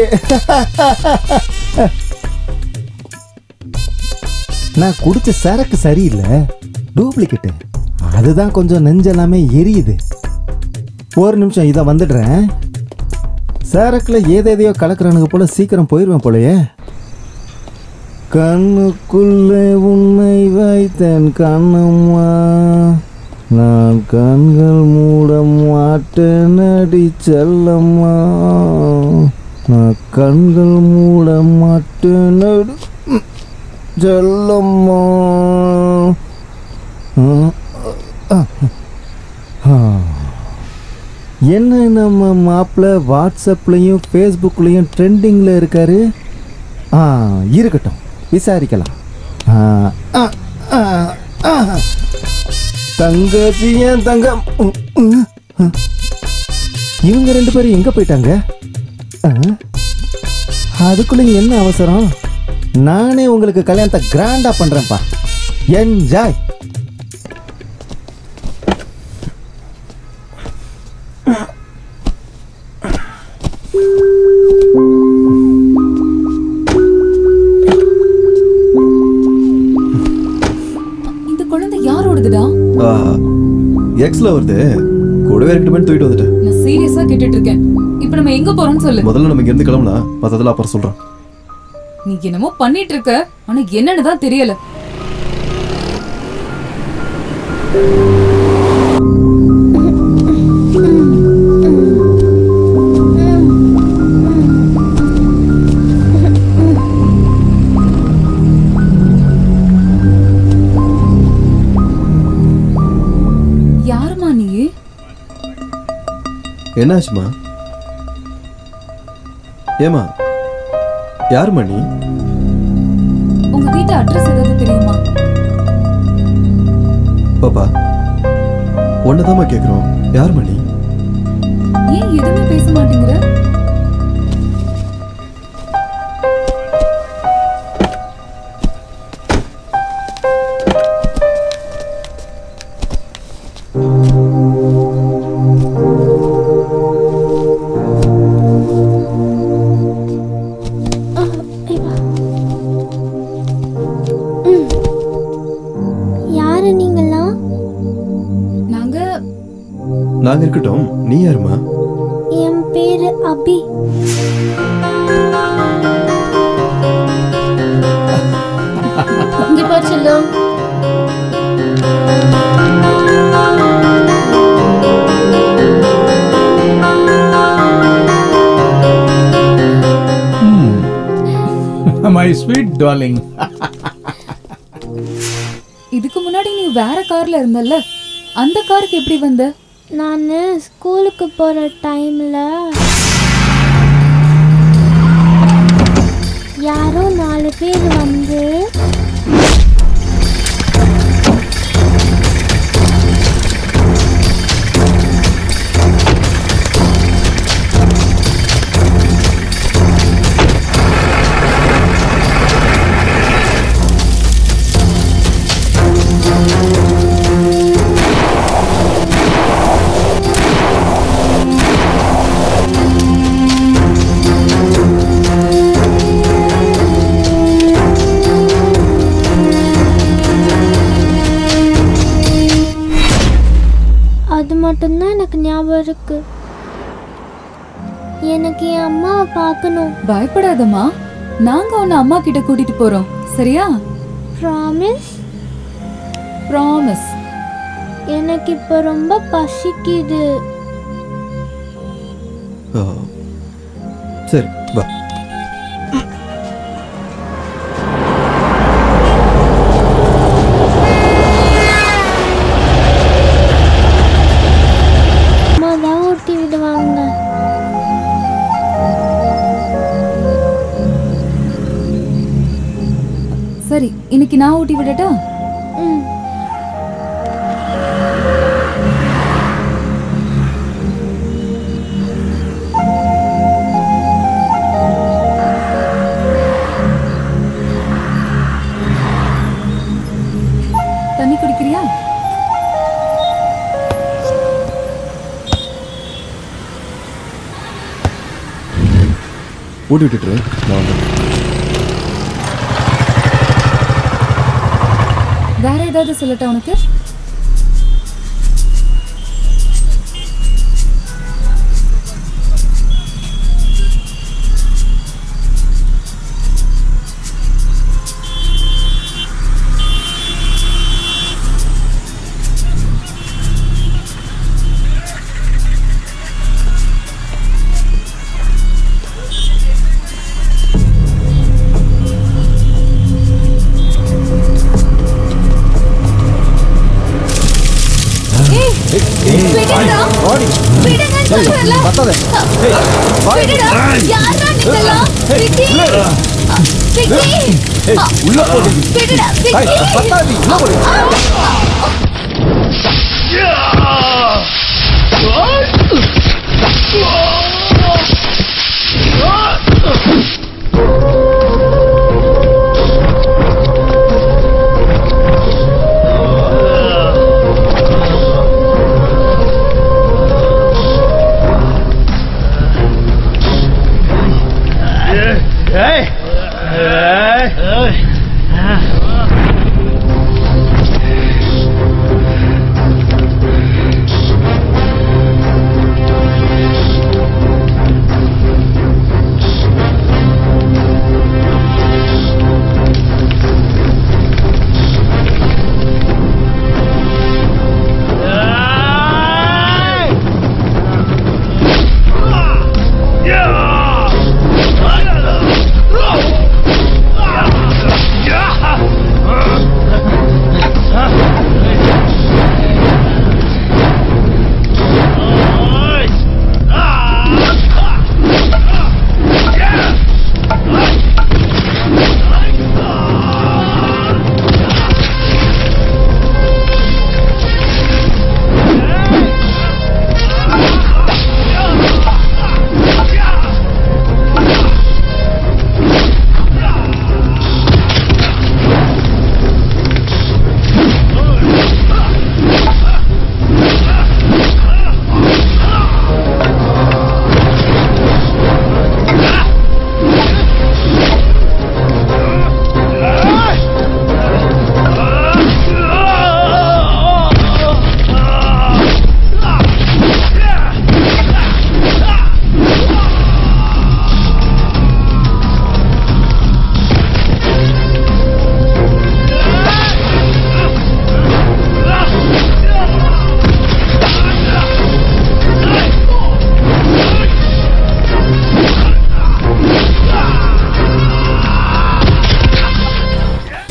B: நான் குடிச்ச சரக்கு சரியில்லை டூப்ளிகேட்டு அதுதான் கொஞ்சம் நெஞ்செல்லாமே எரியுது ஒரு நிமிஷம் இதை வந்துடுறேன் சரக்குல ஏதேதையோ கலக்குறானுங்க போல சீக்கிரம் போயிடுவேன் போலயே கண்ணுக்குள்ளே உன்னை வைத்தேன் கண்ணம்மா நான் கண்கள் மூட மாட்டேன் அடி செல்லம்மா நான் கண்கள் மூட மாட்டேன் அடி ம், செல்லம்மா ஆ, ஆ, ஆ. என்ன நம்ம மாப்பிள்ள வாட்ஸ்அப்லேயும் ஃபேஸ்புக்லேயும் ட்ரெண்டிங்கில் இருக்காரு ஆ இருக்கட்டும் விசாரிக்கலாம் ஆ, ஆ, ஆ, ஆ. தங்கச்சி என் தங்கம் உம், உம், ஆ. இவங்க ரெண்டு பேரும் எங்க போயிட்டாங்க ஆ? அதுக்குள்ள என்ன அவசரம் நானே உங்களுக்கு கல்யாணத்தை கிராண்டா பண்றேன்ப்பா என்ஜாய்
M: இந்த குழந்தை யாரோடதுடா
K: எக்ஸ்ல வருது கூடவே இருக்கட்டுமே தூக்கிட்டு வந்துட்டேன்
M: நான் சீரியஸா கேட்டுட்டு இருக்கேன் இப்போ நம்ம எங்க போறோம்னு சொல்லு
K: முதல்ல நம்ம இங்க இருந்து கிளம்பலாம் மத்ததெல்லாம் அப்புறம் சொல்றேன்
M: நீ என்னமோ பண்ணிட்டு இருக்க ஆனா என்னன்னு தான் தெரியல
K: என்னாச்சுமா ஏமா யாரும்மா நீ
M: உங்க வீட்டு அட்ரஸ் ஏதாவது தெரியுமா
K: பாப்பா ஒன்னதாம்மா கேட்குறோம் யாரும்மா நீ
M: ஏன் எதுவுமே பேச மாட்டேங்கிற
U: யாரு நீங்களாம்
M: நாங்க
K: நாங்க இருக்கட்டும் நீ யாருமா
U: என் பேரு அபி
I: இங்க பாரு செல்லம்
E: மை ஸ்வீட் டார்லிங்
M: இதுக்கு முன்னாடி நீ வேற கார்ல இருந்தல்ல அந்த காருக்கு எப்படி வந்த
U: நான் ஸ்கூலுக்கு போகிற டைமில் யாரோ நாலு பேர் வந்து அது மட்டும்தான் எனக்கு ஞாபகம் இருக்கு எனக்கு என் அம்மாவை பார்க்கணும்
M: பயப்படாதம்மா நாங்க உன்னை அம்மா கிட்ட கூட்டிட்டு போறோம் சரியா
U: ப்ராமிஸ்
M: ப்ராமிஸ்
U: எனக்கு இப்போ ரொம்ப பசிக்குது
K: ஆ, சரி வா
U: அம்மா தான் ஊட்டி விடுவாங்க
M: சரி இன்னைக்கு நான் ஊட்டி விடட்டா
U: ம்
M: தண்ணி குடிக்கிறியா
K: ஊட்டி விட்டுட்டு நான் வந்துடுறேன்.
M: வேற ஏதாவது சொல்லட்டா உனக்கு
I: விடுடா. விடுங்கன்னு சொல்றேன்ல. விடுடா. யார்ரா நீங்கெல்லாம்? விக்கி. விக்கி. விடுடா, விக்கி.
U: ஆ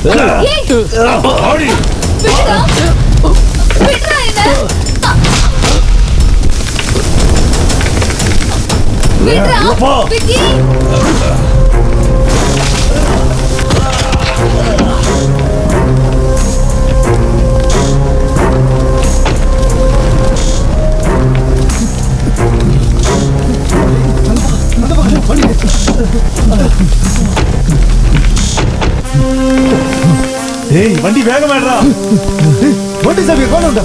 M: ஏய்! விடுடா. விடுடா என்ன. விடுடா. விக்கி.
O: ஏய் வண்டி வேகமாடுறா
B: வண்டி சாப்பிய கோலம்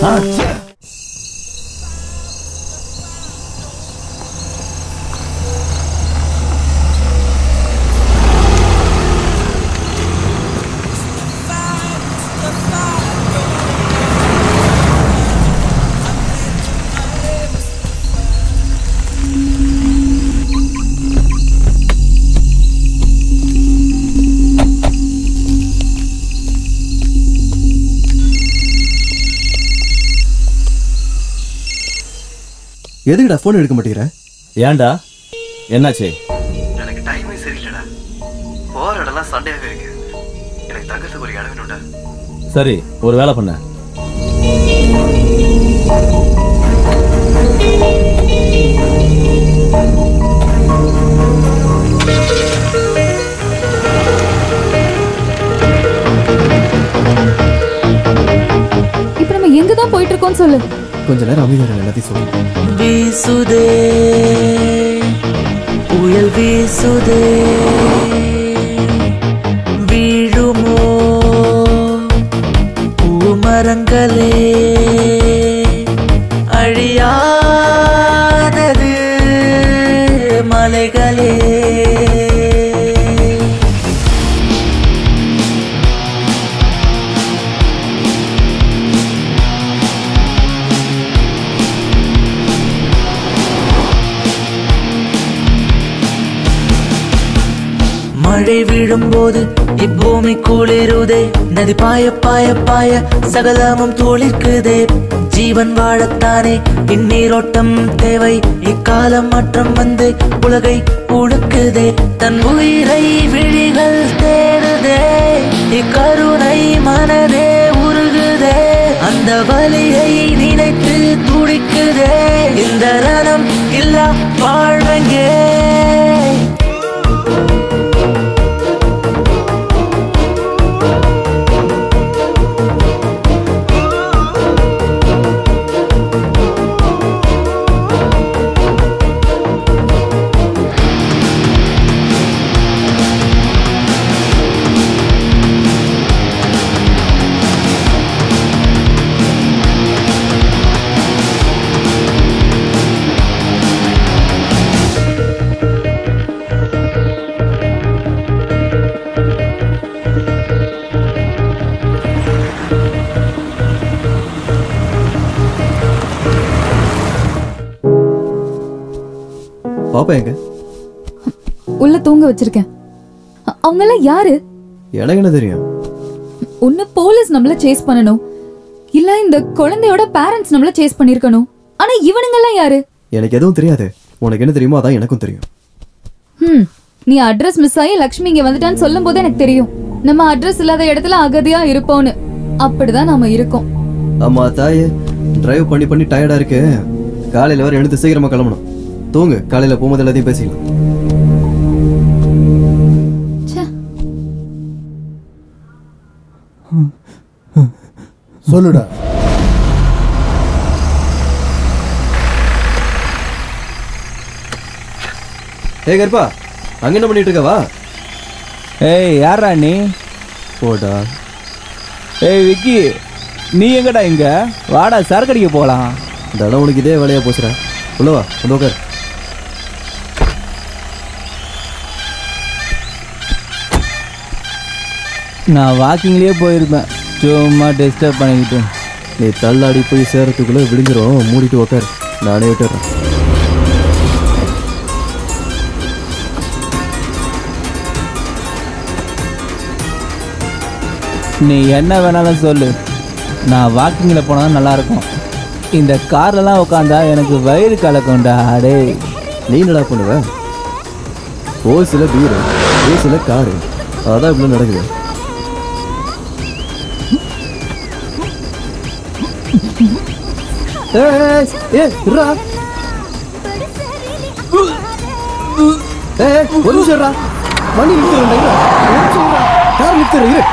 K: எதுக்குடா ஃபோன் எடுக்க மாட்டேங்கிற
C: ஏன்டா என்னாச்சு
K: எனக்கு டைமே சரியில்லடா போற இடம்லாம் சண்டையாவே இருக்கு எனக்கு தங்கறதுக்கு ஒரு இடம் வேணும்டா
C: சரி ஒரு வேலை பண்ண
M: இப்ப நம்ம எங்க தான் போயிட்டு இருக்கோம்னு சொல்லு
K: கொஞ்ச நேரம் அமைதியாக எல்லாத்தையும் சொல்லு
L: வீசுதே புயல் வீசுதே வீழுமோ பூமரங்களே அழியாதது மலைகளே மழை விழும்போது இப்பூமி குளிருதே நதி பாய பாய பாய சகலமும் துளிர்க்குதே ஜீவன் வாழத்தானே இந்நீரோட்டம் தேவை இக்காலம் மாற்றம் வந்து உலகை உழுக்குதே தன் உயிரை விழிகள் தேடுதே இக்கருணை மனதே உருகுதே அந்த வலியை நினைத்து துடிக்குதே இந்த ரணம் இல்லா வாழ்வெங்கே
K: பாப்பா எங்க
M: உள்ள தூங்க வச்சிருக்கேன் அ- அவங்க எல்லாம் யாரு
K: எனக்கு என்ன தெரியும்
M: ஒண்ணு போலீஸ் நம்மள சேஸ் பண்ணணும் இல்ல இந்த குழந்தையோட பேரண்ட்ஸ் நம்மள சேஸ் பண்ணிருக்கணும் ஆனா இவனுங்க எல்லாம் யாரு
K: எனக்கு எதுவும் தெரியாது உனக்கு என்ன தெரியுமோ அதான் எனக்கும் தெரியும்
M: ஹம் நீ அட்ரஸ் மிஸ் ஆகி லக்ஷ்மி இங்க வந்துட்டான்னு சொல்லும் போது எனக்கு தெரியும் நம்ம அட்ரஸ் இல்லாத இடத்துல அகதியா இருப்போம்னு அப்படிதான் நாம இருக்கோம்
K: அம்மா தாயே டிரைவ் பண்ணி பண்ணி டயர்டா இருக்கு காலையில வர எழுந்து சீக்கிரமா கிளம்பணும் தூங்கு காலையில போகும்போது எல்லாத்தையும் பேசிக்கலாம்
D: சொல்லுடா
K: ஏய் கருப்பா அங்க என்ன பண்ணிட்டு இருக்கவா
P: ஏய் யாரா நீ
K: போடா
P: ஏய் விக்கி நீ எங்கடா இங்க வாடா சரக்கு அடிக்க போலாம்
K: தடம் உனக்கு இதே வேலையா போச்சுடா உள்ள வா வந்து உட்கார்
P: நான் வாக்கிங்லயே போயிருப்பேன் சும்மா டிஸ்டர்ப் பண்ணிக்கிட்டு
K: நீ தள்ளாடி போய் சேரத்துக்குள்ள விடிஞ்சிரும் மூடிட்டு உட்கார் நானே விட்டுறேன்
P: நீ என்ன வேணாலும் சொல்லு நான் வாக்கிங்கில் போனால் நல்லா இருக்கும் இந்த கார்லலாம் உட்காந்தா எனக்கு வயிறு கலக்கும்டா அடே
K: நீ என்னடா பண்ணுவ ஓசில பீரு ஏசில காரு அதான் இப்படி நடக்குது
B: ஏய் ஏய் இருடா ஏய் ஒரு நிமிஷம் இருடா வண்டி நிறுத்துறேன் ஒரு நிமிஷம் இருடா கார் நிறுத்துறேன் இரு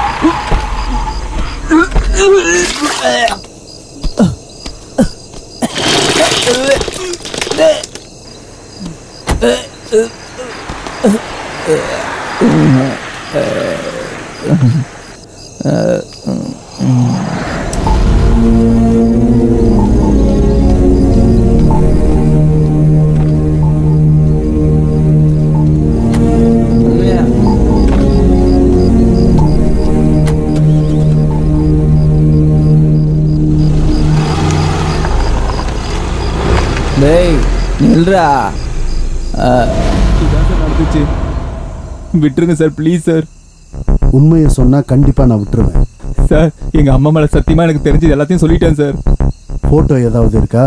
P: டேய் நில்றா
A: நடந்துச்சு விட்டுருங்க சார் ப்ளீஸ் சார்
D: உண்மையை சொன்னா கண்டிப்பா நான் விட்டுருவேன்
A: சார் எங்க அம்மா மேல சத்தியமா எனக்கு தெரிஞ்சது எல்லாத்தையும் சொல்லிட்டேன் சார்
D: போட்டோ ஏதாவது இருக்கா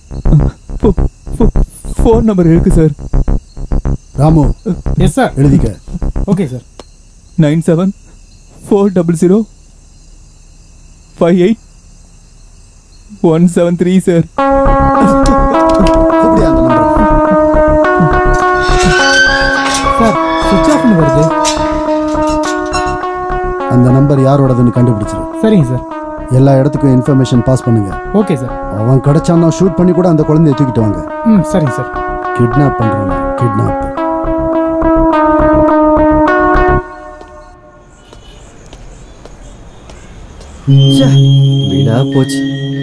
A: ஃபோன் நம்பர் இருக்கு சார்
D: ராமு
E: எஸ் சார்
D: எழுதிக்க
E: okay sir
A: nine seven four double zero five eight one seven three sir
E: sir சுவிட்ச் ஆஃப்னு வருது
D: அந்த நம்பர் யாரோடதுன்னு கண்டுபிடிச்சிரு
E: சரிங்க சார்
D: எல்லா இடத்துக்கும் இன்ஃபர்மேஷன் பாஸ் பண்ணுங்க
E: ஓகே சார்
D: அவன் கிடைச்சான்னா ஷூட் பண்ணி கூட அந்த குழந்தைய தூக்கிட்டு வாங்க
E: ம் சரிங்க சார்
D: கிட்னாப் பண்றாங்க கிட்னாப்
K: வீடா போச்சு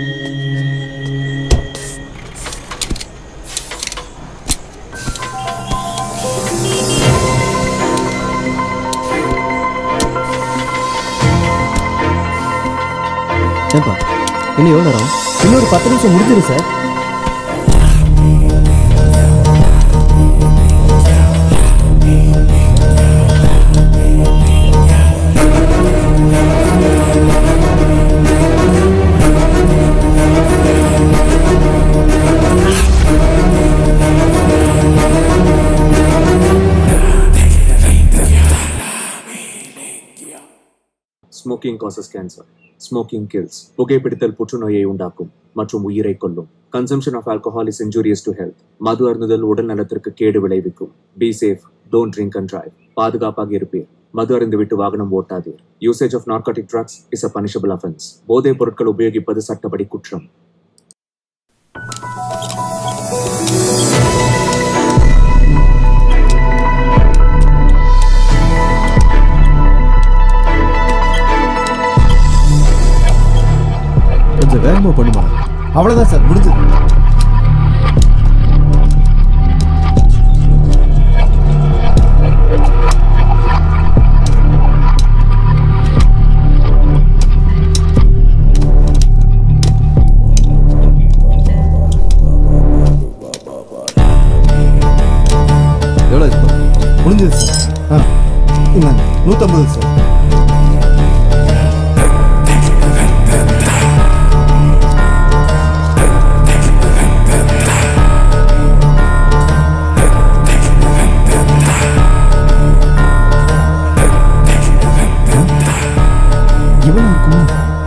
K: ஏப்பா இன்னும் எவ்வளோ நேரம்
B: இன்னொரு பத்து நிமிஷம் முடிஞ்சிடும் sir
V: smoking causes cancer smoking kills புகைப்பிடித்தல் புற்றுநோயை உண்டாக்கும் மற்றும் உயிரை கொல்லும் consumption of alcohol is injurious to health மது அருந்துதல் உடல் நலத்திற்கு கேடு விளைவிக்கும் be safe don't drink and drive பாதுகாப்பாக இருப்பீர் மது அருந்துவிட்டு வாகனம் ஓட்டாதீர் usage of narcotic drugs is a punishable offence போதைப் பொருட்கள் உபயோகிப்பது சட்டப்படி குற்றம்
K: கொஞ்சம் வேகமாக பண்ணுமா
B: அவ்வளவுதான் சார் முடிஞ்சது
K: எவ்வளோ இப்போ
B: முடிஞ்சது சார் ஆ இந்தாங்க நூற்றம்பது சார் இவன் இருக்குமா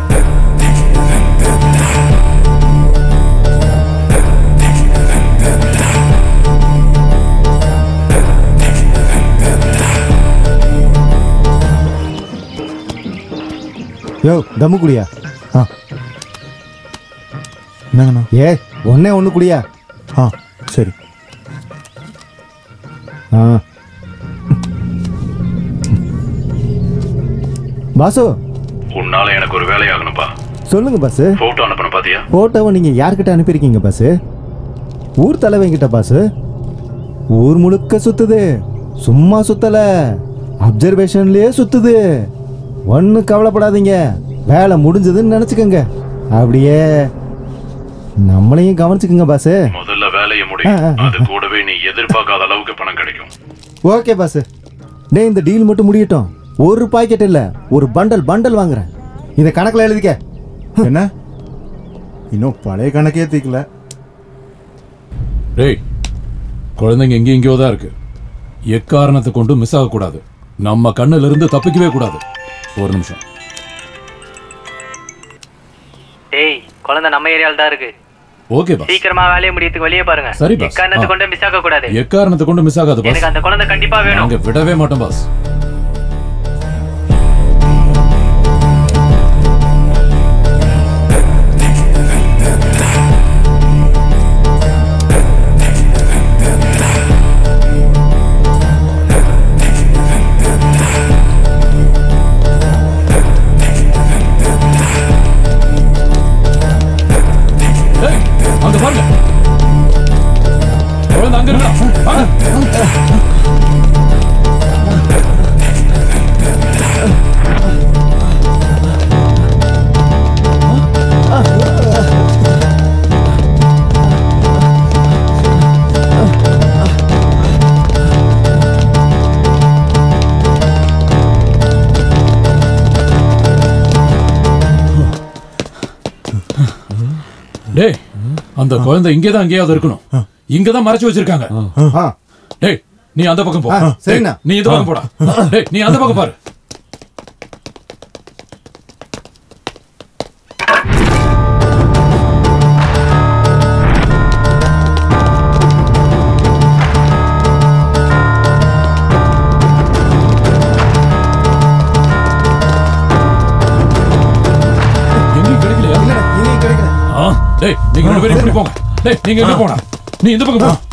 B: யோ தம்மு குடியா ஆ என்னங்கண்ணா ஏ ஒன்னே ஒன்று குடியா ஆ சரி ஆ பாசு
N: உன்னால எனக்கு ஒரு வேலையாகணும்பா
B: சொல்லுங்க பாஸ்
N: போட்டோ அனுப்பணும் பாத்தியா
B: போட்டோவை நீங்க யார்கிட்ட அனுப்பியிருக்கீங்க பாஸ் ஊர் தலைவங்கிட்ட பாஸ் ஊர் முழுக்க சுத்துது சும்மா சுத்தல அப்சர்வேஷன்லயே சுத்துது ஒன்றும் கவலைப்படாதீங்க வேலை முடிஞ்சதுன்னு நினச்சிக்கோங்க அப்படியே நம்மளையும் கவனிச்சுக்குங்க பாஸ்
N: முதல்ல வேலையை முடி
B: ஆ, ஆ, ஆ.
N: அது கூடவே நீ எதிர்பார்க்காத அளவுக்கு பணம் கிடைக்கும்
B: ஓகே பாஸ் டேய் இந்த டீல் மட்டும் முடியட்டும் ஒரு பாக்கெட் இல்ல ஒரு பண்டல் பண்டல் வாங்குறேன் இதை கணக்குல எழுதிக்க
W: என்ன இன்னும் பழைய கணக்கே தீக்கல
N: டேய் குழந்தைங்க எங்கேயும் எங்கேயோ தான் இருக்கு எக்காரணத்தை கொண்டு மிஸ் ஆகக்கூடாது நம்ம கண்ணுல இருந்து தப்பிக்கவே கூடாது ஒரு நிமிஷம்
X: டேய்
G: குழந்தை நம்ம ஏரியால தான் இருக்கு
N: ஓகே பாஸ்
G: சீக்கிரமா வேலையை முடியறதுக்கு வெளியே பாருங்க
N: சரி பாஸ்.
G: எக்காரணத்தை
N: ஆ.
G: கொண்டு மிஸ் ஆக கூடாது
N: எக்காரணத்தை கொண்டு மிஸ் ஆகாது பாஸ்
G: எனக்கு அந்த குழந்தை கண்டிப்பா வேணும்
N: நாங்க விடவே மாட்டோம் பாஸ் ஏய், அங்க பாருங்க குழந்தை அங்க இருக்கா வாங்க டேய் அந்த குழந்தை இங்கேதான் எங்கேயாவது இருக்கணும் இங்கதான் மறைச்சு வச்சிருக்காங்க டேய் நீ அந்த பக்கம் போ
W: ஆ, சரிண்ணா.
N: டேய், நீ இந்த பக்கம் போடா டேய் நீ அந்த பக்கம் பாரு எங்கேயும் கிடைக்கலையா ஆ, டேய் நீங்க ரெண்டு பேரும் இப்படி போங்க டேய் நீங்க எங்க போனா நீ இந்த பக்கம் போ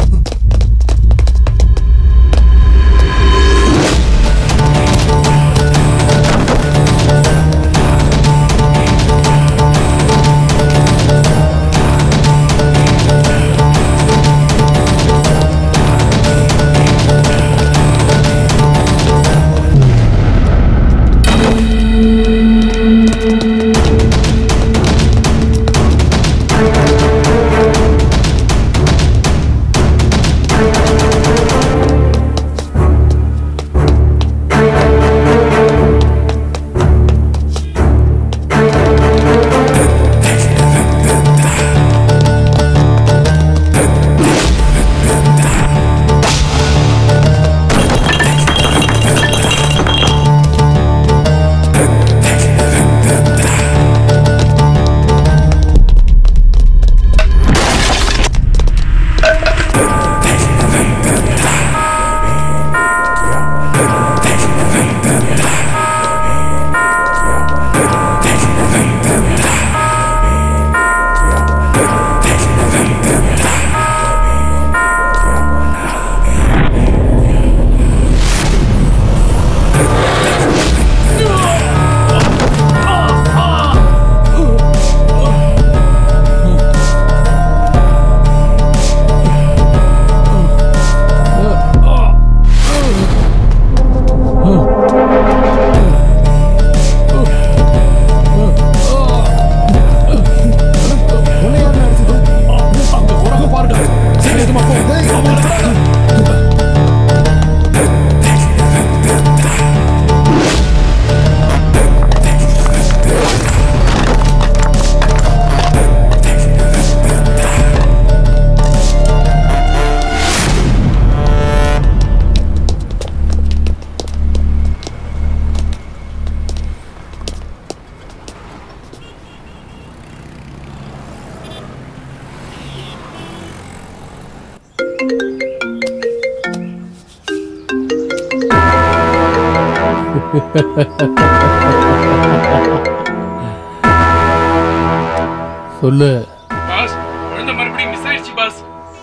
S: சொல்லு
E: பாஸ் குழந்தை மறுபடியும் மிஸ் ஆயிடுச்சு பாஸ்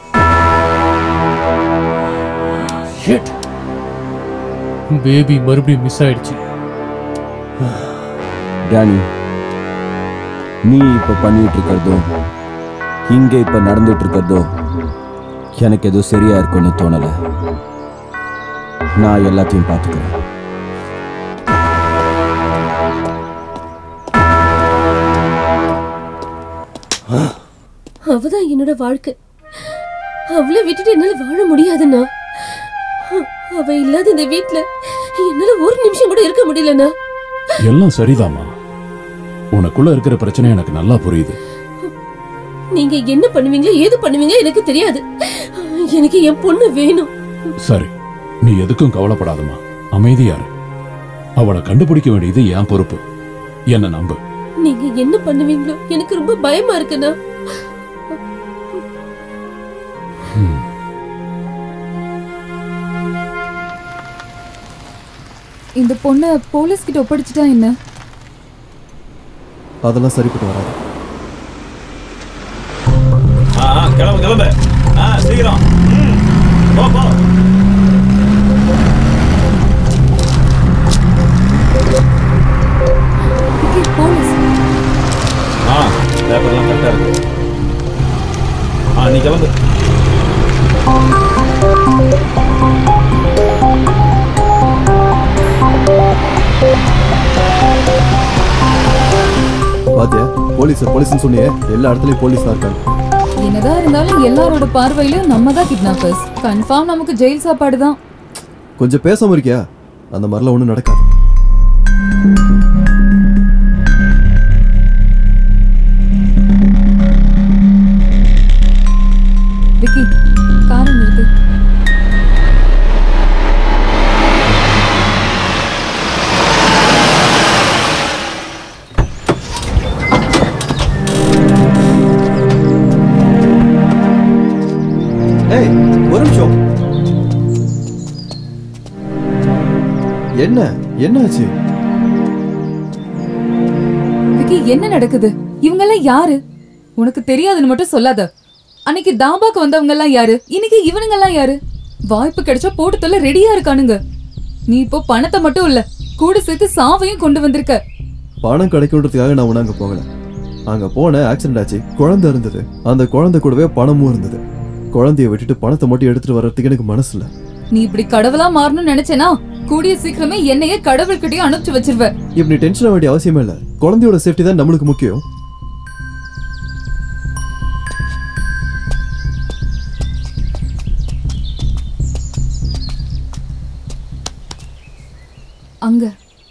S: பேபி மறுபடியும் மிஸ் ஆயிடுச்சு
J: டேனி நீ இப்ப பண்ணிட்டு இருக்கிறதும் இங்க இப்ப நடந்துட்டு இருக்கிறதும் எனக்கு எதுவும் சரியா இருக்கும்னு தோணல நான் எல்லாத்தையும் பார்த்துக்கிறேன்
I: அவதான் என்னோட வாழ்க்கை அவளை விட்டுட்டு என்னால வாழ முடியாதுண்ணா அவ இல்லாத இந்த வீட்ல என்னால ஒரு நிமிஷம் கூட இருக்க முடியலண்ணா
N: எல்லாம் சரிதாம்மா உனக்குள்ள இருக்கிற பிரச்சனை எனக்கு நல்லா புரியுது
I: நீங்க என்ன பண்ணுவீங்களோ ஏது பண்ணுவீங்களோ எனக்கு தெரியாது எனக்கு என் பொண்ணு வேணும்
N: சரி நீ எதுக்கும் கவலைப்படாதம்மா அமைதியா இரு அவளை கண்டுபிடிக்க வேண்டியது என் பொறுப்பு என்ன நம்பு
I: நீங்க என்ன பண்ணுவீங்களோ எனக்கு ரொம்ப பயமா இருக்குண்ணா
M: இந்த பொண்ணை போலீஸ் கிட்ட ஒப்படைச்சிட்டா என்ன
K: அதெல்லாம் சரிப்பட்டு வராது
O: ஆ ஆ, கிளம்பு கிளம்பு ஆ சீக்கிரம் ம், போ போ
M: போலீஸ்
O: ஆ பேப்பர்லாம் கரெக்டாக இருக்கு ஆ நீ கிளம்பு
K: பாத்தியா போலீஸ் போலீஸ்னு சொன்னியே எல்லா இடத்துலயும் போலீஸ் தான் இருக்காங்க
M: என்னதான் இருந்தாலும் எல்லாரோட பார்வையிலும் நம்ம தான் கிட்னாப்பர்ஸ் கன்ஃபார்ம் நமக்கு ஜெயில் சாப்பாடு தான்
K: கொஞ்சம் பேசாம இருக்கியா அந்த மாதிரிலாம் ஒன்றும் நடக்காது
M: விக்கி காரை நிறுத்து
K: ஏய் ஒரு நிமிஷம் என்ன என்னாச்சு
M: விக்கி என்ன நடக்குது இவங்க எல்லாம் யாரு உனக்கு தெரியாதுன்னு மட்டும் சொல்லாத அன்னைக்கு தாபாக்கு வந்தவங்க எல்லாம் யாரு இன்னைக்கு இவனுங்க எல்லாம் யாரு வாய்ப்பு கிடைச்சா போட்டு தொல்ல ரெடியா இருக்கானுங்க நீ இப்போ பணத்தை மட்டும் இல்ல கூட சேர்த்து சாவையும் கொண்டு வந்திருக்க
K: பணம் கிடைக்குன்றதுக்காக நான் ஒன்றும் அங்கே போகல அங்கே போனேன் ஆக்சிடென்ட் ஆச்சு குழந்தை இருந்தது அந்த குழந்தை கூடவே பணமும் இருந்தது குழந்தைய விட்டுட்டு பணத்தை மட்டும் எடுத்துட்டு வர்றதுக்கு எனக்கு மனசு இல்லை
M: நீ இப்படி கடவுளா மாறணும்னு நினைச்சேனா கூடிய சீக்கிரமே என்னையே கடவுள்கிட்டயே அனுப்பிச்சு வச்சிருவ
K: இப்படி டென்ஷன் ஆக வேண்டிய அவசியமே இல்லை குழந்தையோட சேஃப்டி தான் நம்மளுக்கு முக்கியம்
M: அங்க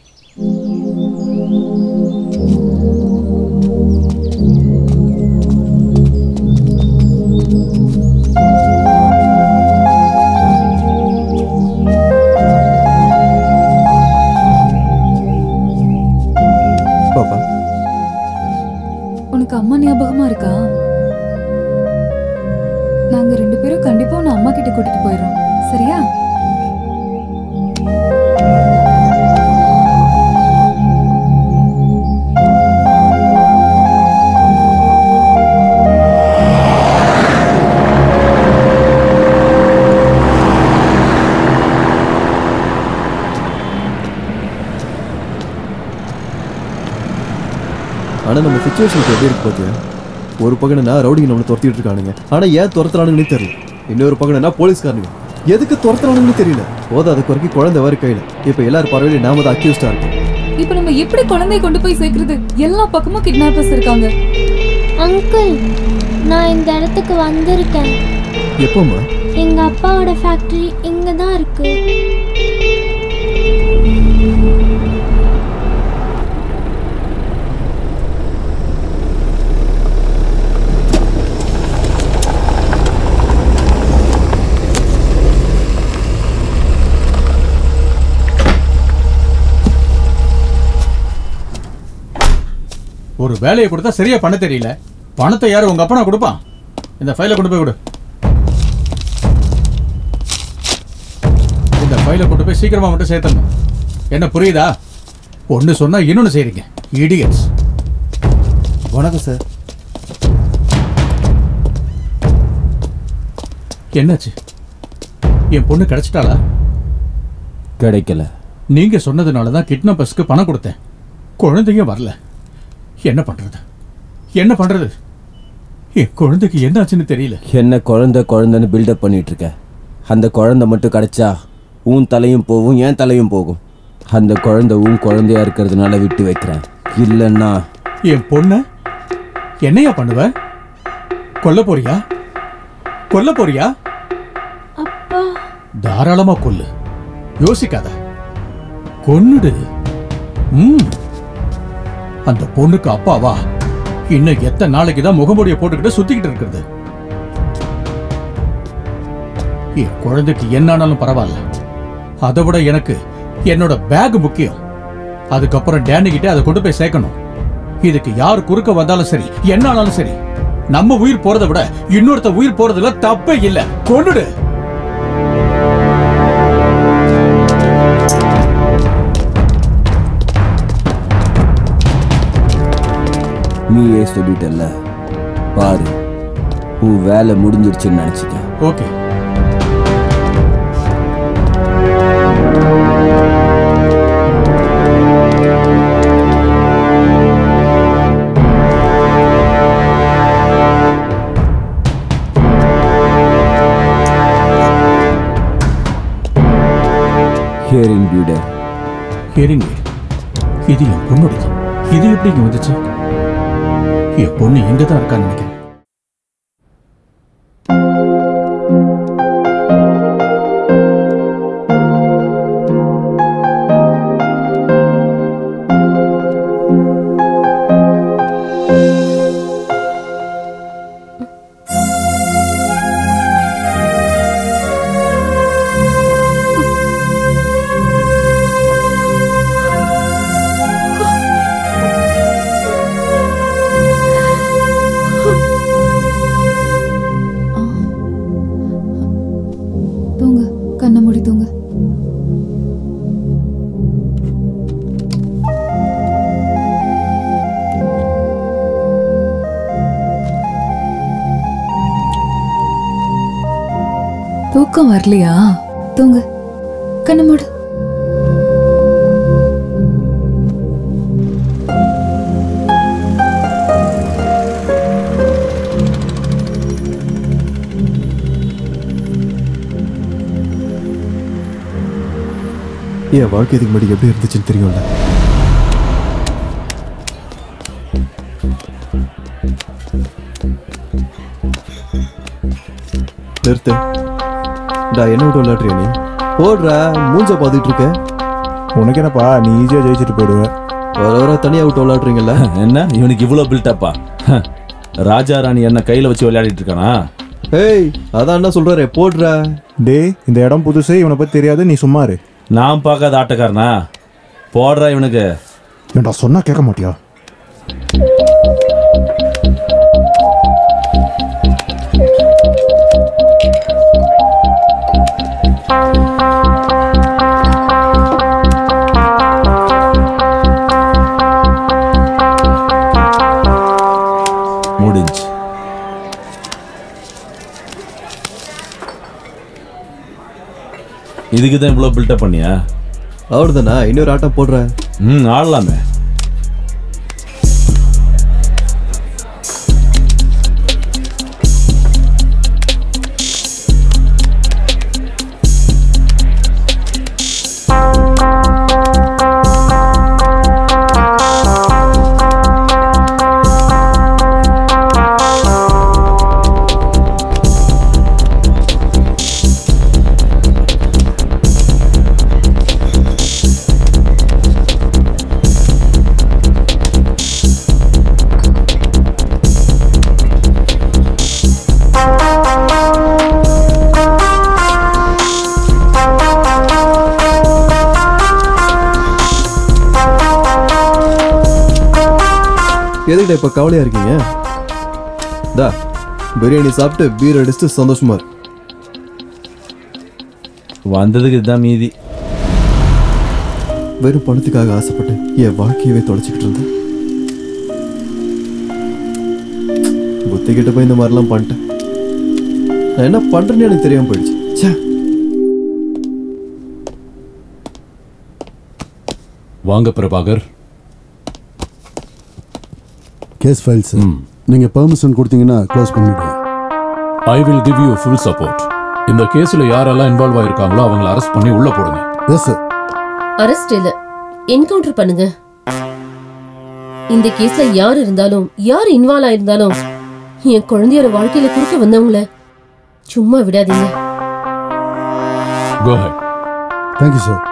K: பாப்பா
M: உனக்கு அம்மா ஞாபகமா இருக்கா நாங்க ரெண்டு பேரும் கண்டிப்பா உன்னை அம்மா கிட்ட கூட்டிட்டு போயிடுறோம் சரியா
K: ஆனா நம்ம சுச்சுவேஷனுக்கு எப்படி இருக்கு பாத்தியா ஒரு பக்கம் நான் ரவுடிங்க நம்மளை துரத்திட்டு இருக்கானுங்க ஆனா ஏன் துரத்துறானுங்கன்னு தெரியல இன்னொரு பக்கம் என்ன போலீஸ்காரனுங்க எதுக்கு துரத்துறானுங்கன்னு தெரியல போதாத குறைக்கு குழந்தை வர கையில இப்ப எல்லாரும் பரவாயில்ல நாம தான் அக்யூஸ்டா இருக்கோம்
M: இப்போ நம்ம எப்படி குழந்தைய கொண்டு போய் சேர்க்கறது எல்லா பக்கமும் கிட்னாப்பர்ஸ் இருக்காங்க
U: அங்கிள் நான் இந்த இடத்துக்கு வந்திருக்கேன்
K: எப்போம்மா
U: எங்க அப்பாவோட ஃபேக்டரி இங்க தான் இருக்கு
F: ஒரு வேலையை கொடுத்தா சரியா பண்ண தெரியல பணத்தை யாரு உங்க அப்பனா கொடுப்பான் இந்த ஃபைலை கொண்டு போய் கொடு இந்த ஃபைலை கொண்டு போய் சீக்கிரமா மட்டும் சேர்த்தணும் என்ன புரியுதா ஒன்னு சொன்னா இன்னொன்னு செய்றீங்க இடியட்ஸ்
W: வணக்கம் சார்
F: என்னாச்சு என் பொண்ணு கிடைச்சிட்டாளா
J: கிடைக்கல
F: நீங்க சொன்னதுனால தான் கிட்னாப்பர்ஸ்க்கு பணம் கொடுத்தேன் குழந்தைங்க வரல என்ன பண்றது என்ன பண்றது என் குழந்தைக்கு என்னாச்சுன்னு தெரியல
J: என்ன குழந்தை குழந்தைன்னு பில்டப் பண்ணிட்டு இருக்க அந்த குழந்தை மட்டும் கிடைச்சா உன் தலையும் போகும் என் தலையும் போகும் அந்த குழந்தை உன் குழந்தையா இருக்கிறதுனால விட்டு வைக்கிறேன் இல்லைன்னா
F: என் பொண்ண என்னையா பண்ணுவ கொல்ல போறியா கொல்ல போறியா
U: அப்பா
F: தாராளமா கொல்லு யோசிக்காத கொன்னுடு ம் அந்த பொண்ணுக்கு அப்பாவா இன்னும் எத்தனை நாளைக்கு தான் முகமுடிய போட்டுக்கிட்டு சுத்திக்கிட்டு இருக்கிறது என் குழந்தைக்கு என்னானாலும் பரவாயில்ல அதை விட எனக்கு என்னோட பேக் முக்கியம் அதுக்கப்புறம் டேனி கிட்ட அதை கொண்டு போய் சேர்க்கணும் இதுக்கு யார் குறுக்க வந்தாலும் சரி என்ன ஆனாலும் சரி நம்ம உயிர் போறதை விட இன்னொருத்த உயிர் போறதுல தப்பே இல்ல கொண்டுடு
J: நீயே சொல்லிட்டல்ல பாரு உன் வேலை முடிஞ்சிருச்சுன்னு நினச்சிக்க
F: ஓகே
J: ஹியரிங் பீடர்
F: ஹியரிங் இது என் பொண்ணுடையது இது எப்படி இங்க வந்துச்சு என் பொண்ணு எங்க தான் இருக்கான்னு நினைக்கிறேன்
M: தூங்க கண்ணை மூடி தூங்க தூக்கம் வரலையா தூங்க கண்ணை மூடு
K: என் வாழ்க்கை இதுக்கு முன்னாடி எப்படி இருந்துச்சுன்னு தெரியும்ல நிறுத்து டா என்ன விட்டு விளையாடுறியா நீ போடுறா மூஞ்ச பார்த்துட்டு இருக்க
O: உனக்கு என்னப்பா நீ ஈஸியா ஜெயிச்சுட்டு போயிடுவ
K: வர வர தனியா விட்டு விளையாடுறீங்கல்ல
C: என்ன இவனுக்கு இவ்வளவு பில்டப்பா ராஜா ராணி என்ன கையில வச்சு விளையாடிட்டு இருக்கானா
K: ஏய் அதான் என்ன சொல்றாரு போடுறா
O: டேய் இந்த இடம் புதுசு இவனை பத்தி தெரியாது நீ சும்மா இரு
C: நான் பார்க்காத ஆட்டக்காரனா போடுறா இவனுக்கு
O: ஏன்டா சொன்னா கேட்க மாட்டியா
C: முடிஞ்சு இதுக்கு தான் இவ்வளோ பில்டப் பண்ணியா
K: அவ்வளோதானா இன்னொரு ஆட்டம் போடுற
C: ம் ஆடலாமே
K: எதுக்கிட்ட இப்ப கவலையா இருக்கீங்க தா பிரியாணி சாப்பிட்டு பீர் அடிச்சுட்டு சந்தோஷமா இரு
C: வந்ததுக்கு இதுதான் மீதி
K: வெறும் பணத்துக்காக ஆசைப்பட்டு என் வாழ்க்கையவே தொலைச்சிக்கிட்டு இருந்தேன் புத்தி கிட்ட போய் இந்த மாதிரிலாம் பண்ணிட்டேன் நான் என்ன பண்றேன்னு எனக்கு தெரியாம போயிடுச்சு ச்சே
N: வாங்க பிரபாகர்
D: கேஸ் ஃபைல்ஸ் நீங்க பெர்மிஷன் கொடுத்தீங்கன்னா க்ளோஸ் பண்ணிடுவேன்
N: I will give you full support இந்த கேஸ்ல யாரெல்லாம் இன்வால்வ் ஆயிருக்காங்களோ அவங்கள அரெஸ்ட் பண்ணி உள்ள போடுங்க
D: எஸ் சார்
I: அரெஸ்ட் இல்ல என்கவுண்டர் பண்ணுங்க இந்த கேஸ்ல யார் இருந்தாலும் யார் இன்வால்வ் ஆயிருந்தாலும் என் குழந்தையோட வாழ்க்கையில குறுக்க வந்தவங்கள சும்மா விடாதீங்க
N: கோ ஹெட்
D: தேங்க்யூ சார்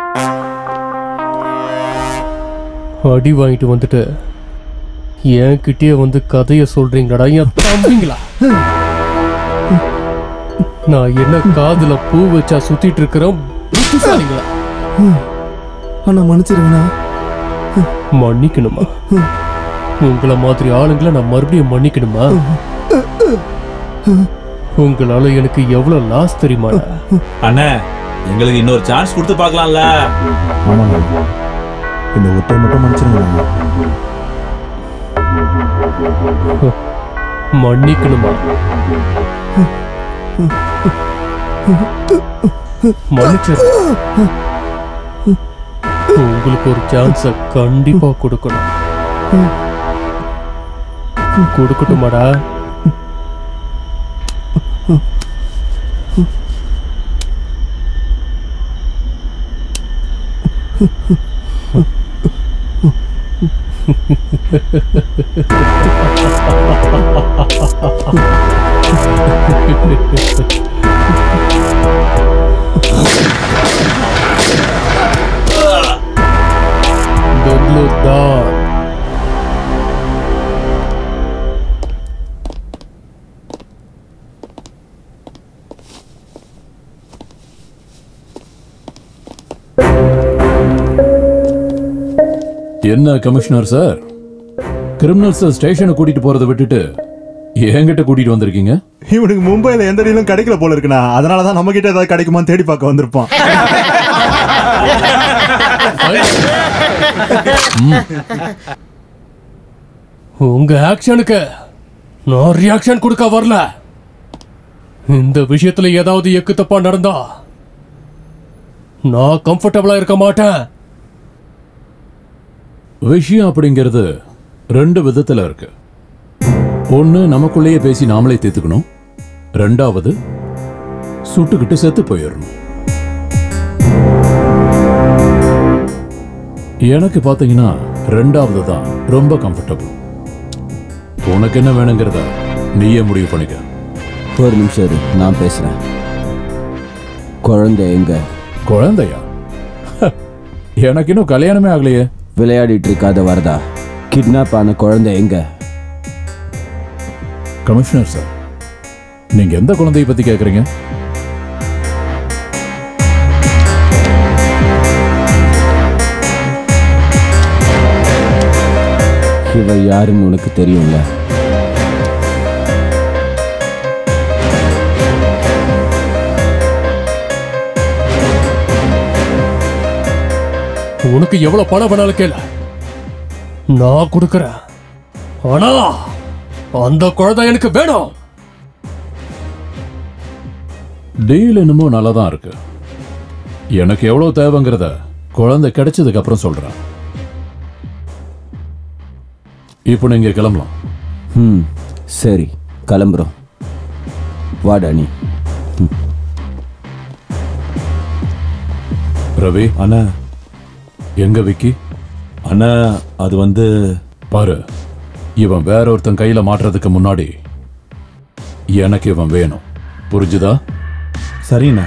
S: அடி வாங்கிட்டு வந்துட்டு என்கிட்டயே வந்து கதைய சொல்றீங்களாடா என் தம்பிங்களா நான் என்ன காதுல பூ வச்சா சுத்திட்டு இருக்கிறேன் புத்திசாலிங்களா
B: அண்ணா மன்னிச்சிருங்கண்ணா
S: மன்னிக்கணுமா உங்களை மாதிரி ஆளுங்களை நான் மறுபடியும் மன்னிக்கணுமா உங்களால எனக்கு எவ்வளவு லாஸ் தெரியுமாடா
O: அண்ணே எங்களுக்கு இன்னொரு சான்ஸ் கொடுத்து பார்க்கலாம்ல
B: ஆமாண்ணா இந்த ஒரு டைம் மட்டும் மன்னிச்சிருங்க
S: மன்னிக்கணுமா மன்னிச்சிரு உங்களுக்கு ஒரு சான்ஸ கண்டிப்பா கொடுக்கணும் கொடுக்கட்டுமாடா Dodlodan.
N: என்ன கமிஷனர் சார் கிரிமினல்ஸ் ஸ்டேஷனை கூட்டிட்டு போறதை விட்டுட்டு என்கிட்ட கூட்டிட்டு வந்திருக்கீங்க
O: இவனுக்கு மும்பைல எந்த டீலும் கிடைக்கல போல இருக்குண்ணா அதனால தான் நம்ம கிட்ட ஏதாவது கிடைக்குமான்னு தேடி பார்க்க வந்திருப்பான்
S: உங்க ஆக்ஷனுக்கு நான் ரியாக்ஷன் கொடுக்க வரல இந்த விஷயத்துல ஏதாவது எக்கு தப்பா நடந்தா நான் கம்ஃபர்டபுளா இருக்க மாட்டேன்
N: விஷயம் அப்படிங்கிறது ரெண்டு விதத்துல இருக்கு ஒண்ணு நமக்குள்ளேயே பேசி நாமளே தீர்த்துக்கணும் ரெண்டாவது சுட்டுக்கிட்டு செத்து போயிடணும் எனக்கு பாத்தீங்கன்னா ரெண்டாவது தான் ரொம்ப கம்ஃபர்டபுள் உனக்கு என்ன வேணுங்கிறத நீயே முடிவு பண்ணிக்க
J: ஒரு நிமிஷம் இரு நான் பேசுறேன் குழந்தை எங்க
N: குழந்தையா எனக்கு இன்னும் கல்யாணமே ஆகலையே
J: விளையாடிட்டு இருக்காத வரதா கிட்னாப் ஆன குழந்தை எங்க
N: கமிஷனர் சார் நீங்க எந்த குழந்தையை பத்தி கேக்குறீங்க
J: இவ யாருன்னு உனக்கு தெரியும்ல
S: உனக்கு எவ்வளவு பணம் வேணாலும் கேள நான் கொடுக்கறேன் ஆனா அந்த குழந்தை எனக்கு வேணும்
N: டீல் என்னமோ நல்லா தான் இருக்கு எனக்கு எவ்வளவு தேவைங்கிறத குழந்தை கிடைச்சதுக்கு அப்புறம் சொல்றேன் இப்போ நீங்க கிளம்பலாம்
J: ம் சரி கிளம்புறோம் வாடா நீ
N: ரவி
O: அண்ணா
N: எங்க விக்கி
O: அண்ணா அது வந்து
N: பாரு இவன் வேற ஒருத்தன் கையில மாட்டுறதுக்கு முன்னாடி எனக்கு இவன் வேணும் புரிஞ்சுதா
O: சரிண்ணா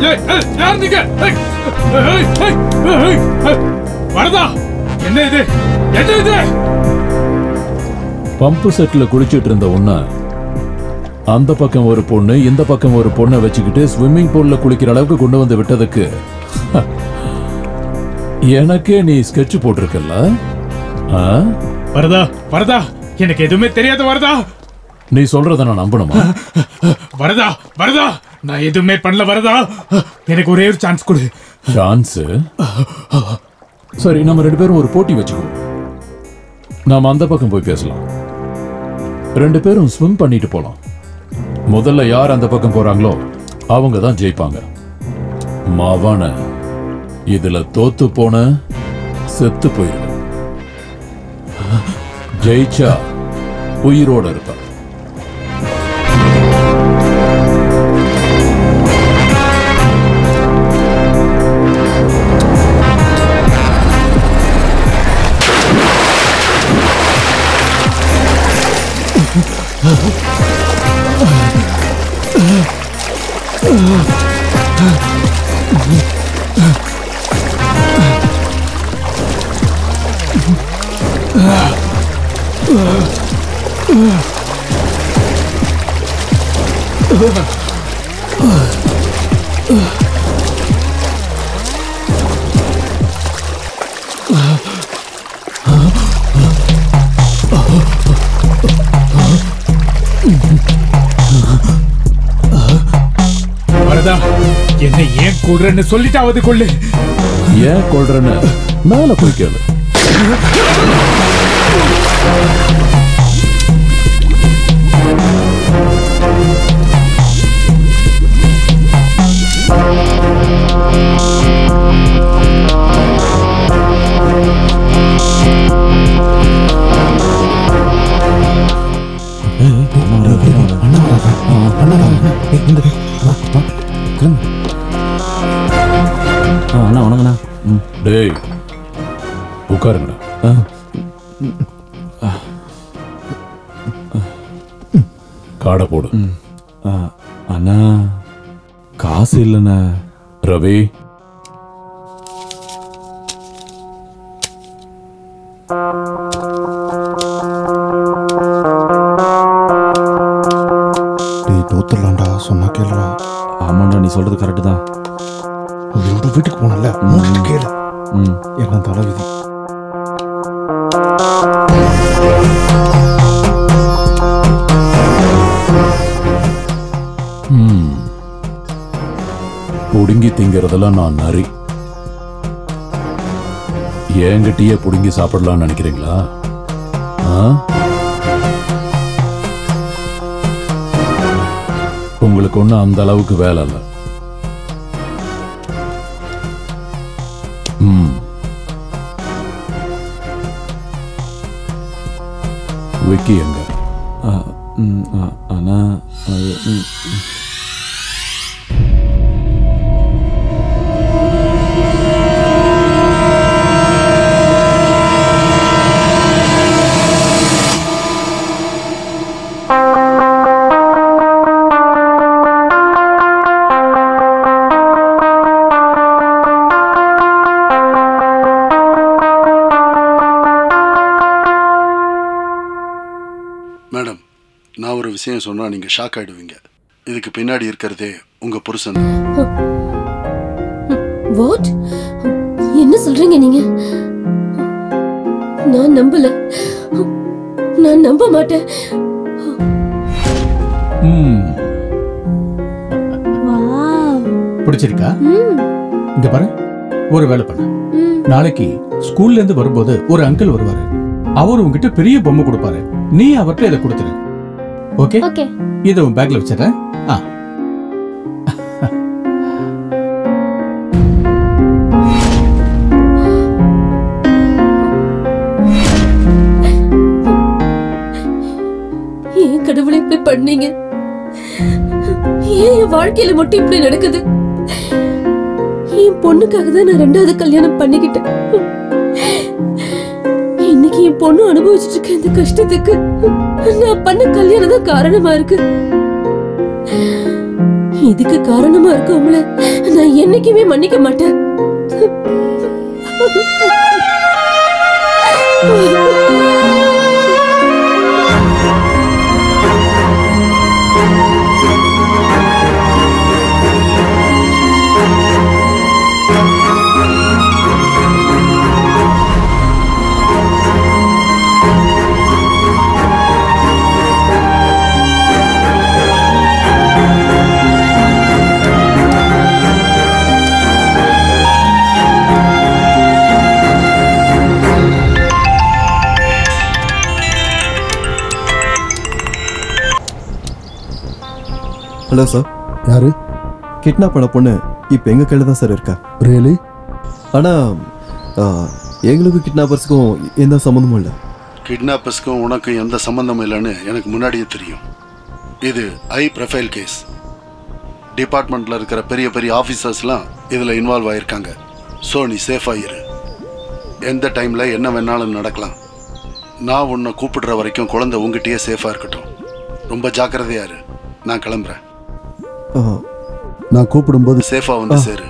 E: ஏய், ஏய், யார் நீங்க ஏய், ஏய், ஏய், ஏய், ஏய், வரதா என்ன இது என்ன இது
N: பம்பு செட்ல குளிச்சிட்டு இருந்த உன்ன அந்த பக்கம் ஒரு பொண்ணு இந்த பக்கம் ஒரு பொண்ணை வச்சுக்கிட்டு ஸ்விம்மிங் பூல்ல குளிக்கிற அளவுக்கு கொண்டு வந்து விட்டதுக்கு எனக்கே நீ ஸ்கெட்ச் போட்டிருக்கல்ல ஆ?
E: வரதா வரதா எனக்கு எதுவுமே தெரியாத வரதா
N: நீ சொல்றத நான் நம்பணுமா
E: வரதா வரதா நான் எதுவுமே பண்ணல வரதா எனக்கு ஒரே ஒரு சான்ஸ் கொடு
N: சான்ஸ் சரி நம்ம ரெண்டு பேரும் ஒரு போட்டி வச்சுக்குவோம் நாம அந்த பக்கம் போய் பேசலாம் ரெண்டு பேரும் ஸ்விம் பண்ணிட்டு போலாம் முதல்ல யார் அந்த பக்கம் போறாங்களோ அவங்க தான் ஜெயிப்பாங்க மாவான இதுல தோத்து போன செத்து போயிரு ஜெயிச்சா உயிரோட இருப்ப
E: வரதா என்னை ஏன் கொள்றன்னு சொல்லிட்டாவது கொள்ளு
N: ஏன் கொள்றேன்னு மேல போய் கேளு
O: அண்ணா வணக்கண்ணா
N: டேய் உட்காருங்கடா காடை போடு
O: அண்ணா காசு இல்லைண்ணா
N: ரவி
D: டேய் தோத்துடலாம்டா சொன்னா கேளுடா
O: ஆமாண்டா நீ சொல்றது கரெக்டு தான்
D: உயிரோட வீட்டுக்கு போனல மூட்டு கேளு
O: ம்
D: எல்லாம் தலைவிதி
N: ம். புடுங்கி திங்கிறதெல்லாம் நான் நரி என்கிட்டயே புடுங்கி சாப்பிடலாம்னு நினைக்கிறீங்களா ஆ? உங்களுக்கு ஒன்றும் அந்த அளவுக்கு வேலை இல்லை ம் விக்கி எங்க
O: ஆ, ம், ஆ, அண்ணா அது, ம், ம்.
D: மேடம் நான் ஒரு விஷயம் சொன்னா நீங்க ஷாக் ஆயிடுவீங்க இதுக்கு பின்னாடி இருக்கிறதே உங்க புருஷன்
I: வாட் என்ன சொல்றீங்க நீங்க நான் நம்பல நான் நம்ப மாட்டேன்
F: ம் பிடிச்சிருக்கா இங்க பாரு ஒரு வேலை பண்ணு நாளைக்கு ஸ்கூல்ல இருந்து வரும்போது ஒரு அங்கிள் வருவாரு அவர் உங்ககிட்ட பெரிய பொம்மை கொடுப்பாரு நீ அவர்கிட்ட இதை கொடுத்துரு ஓகே
U: ஓகே
F: இதை உன் பேக்ல வச்சிடறேன் ஆ
I: ஏன் கடவுளை இப்படி பண்ணீங்க ஏன் என் வாழ்க்கையில மட்டும் இப்படி நடக்குது என் பொண்ணுக்காக தான் நான் ரெண்டாவது கல்யாணம் பண்ணிக்கிட்டேன் இன்னைக்கு என் பொண்ணு அனுபவிச்சுட்டு இருக்க இந்த கஷ்டத்துக்கு நான் பண்ண கல்யாணம் தான் காரணமா இருக்கு இதுக்கு காரணமா இருக்கவங்கள நான் என்னைக்குமே மன்னிக்க மாட்டேன்
K: ஹலோ சார்
D: யாரு
K: கிட்னாப் பண்ண பொண்ணு இப்போ எங்க கையில தான் சார் இருக்கா
D: ரியலி
K: ஆனா ஆ, எங்களுக்கும் கிட்னாப்பர்ஸுக்கும் எந்த சம்மந்தமும் இல்லை
D: கிட்னாப்பர்ஸ்க்கும் உனக்கும் எந்த சம்பந்தமும் இல்லைன்னு எனக்கு முன்னாடியே தெரியும் இது ஹை ப்ரொஃபைல் கேஸ் டிபார்ட்மெண்ட்டில் இருக்கிற பெரிய பெரிய ஆஃபீஸர்ஸ்லாம் இதில் இன்வால்வ் ஆயிருக்காங்க ஸோ நீ சேஃபாக இரு எந்த டைமில் என்ன வேணாலும் நடக்கலாம் நான் உன்னை கூப்பிடுற வரைக்கும் குழந்தை உங்ககிட்டயே சேஃபாக இருக்கட்டும் ரொம்ப ஜாக்கிரதையா இரு நான் கிளம்புறேன் நான் கூப்பிடும்போது சேஃபாக வந்து சேரு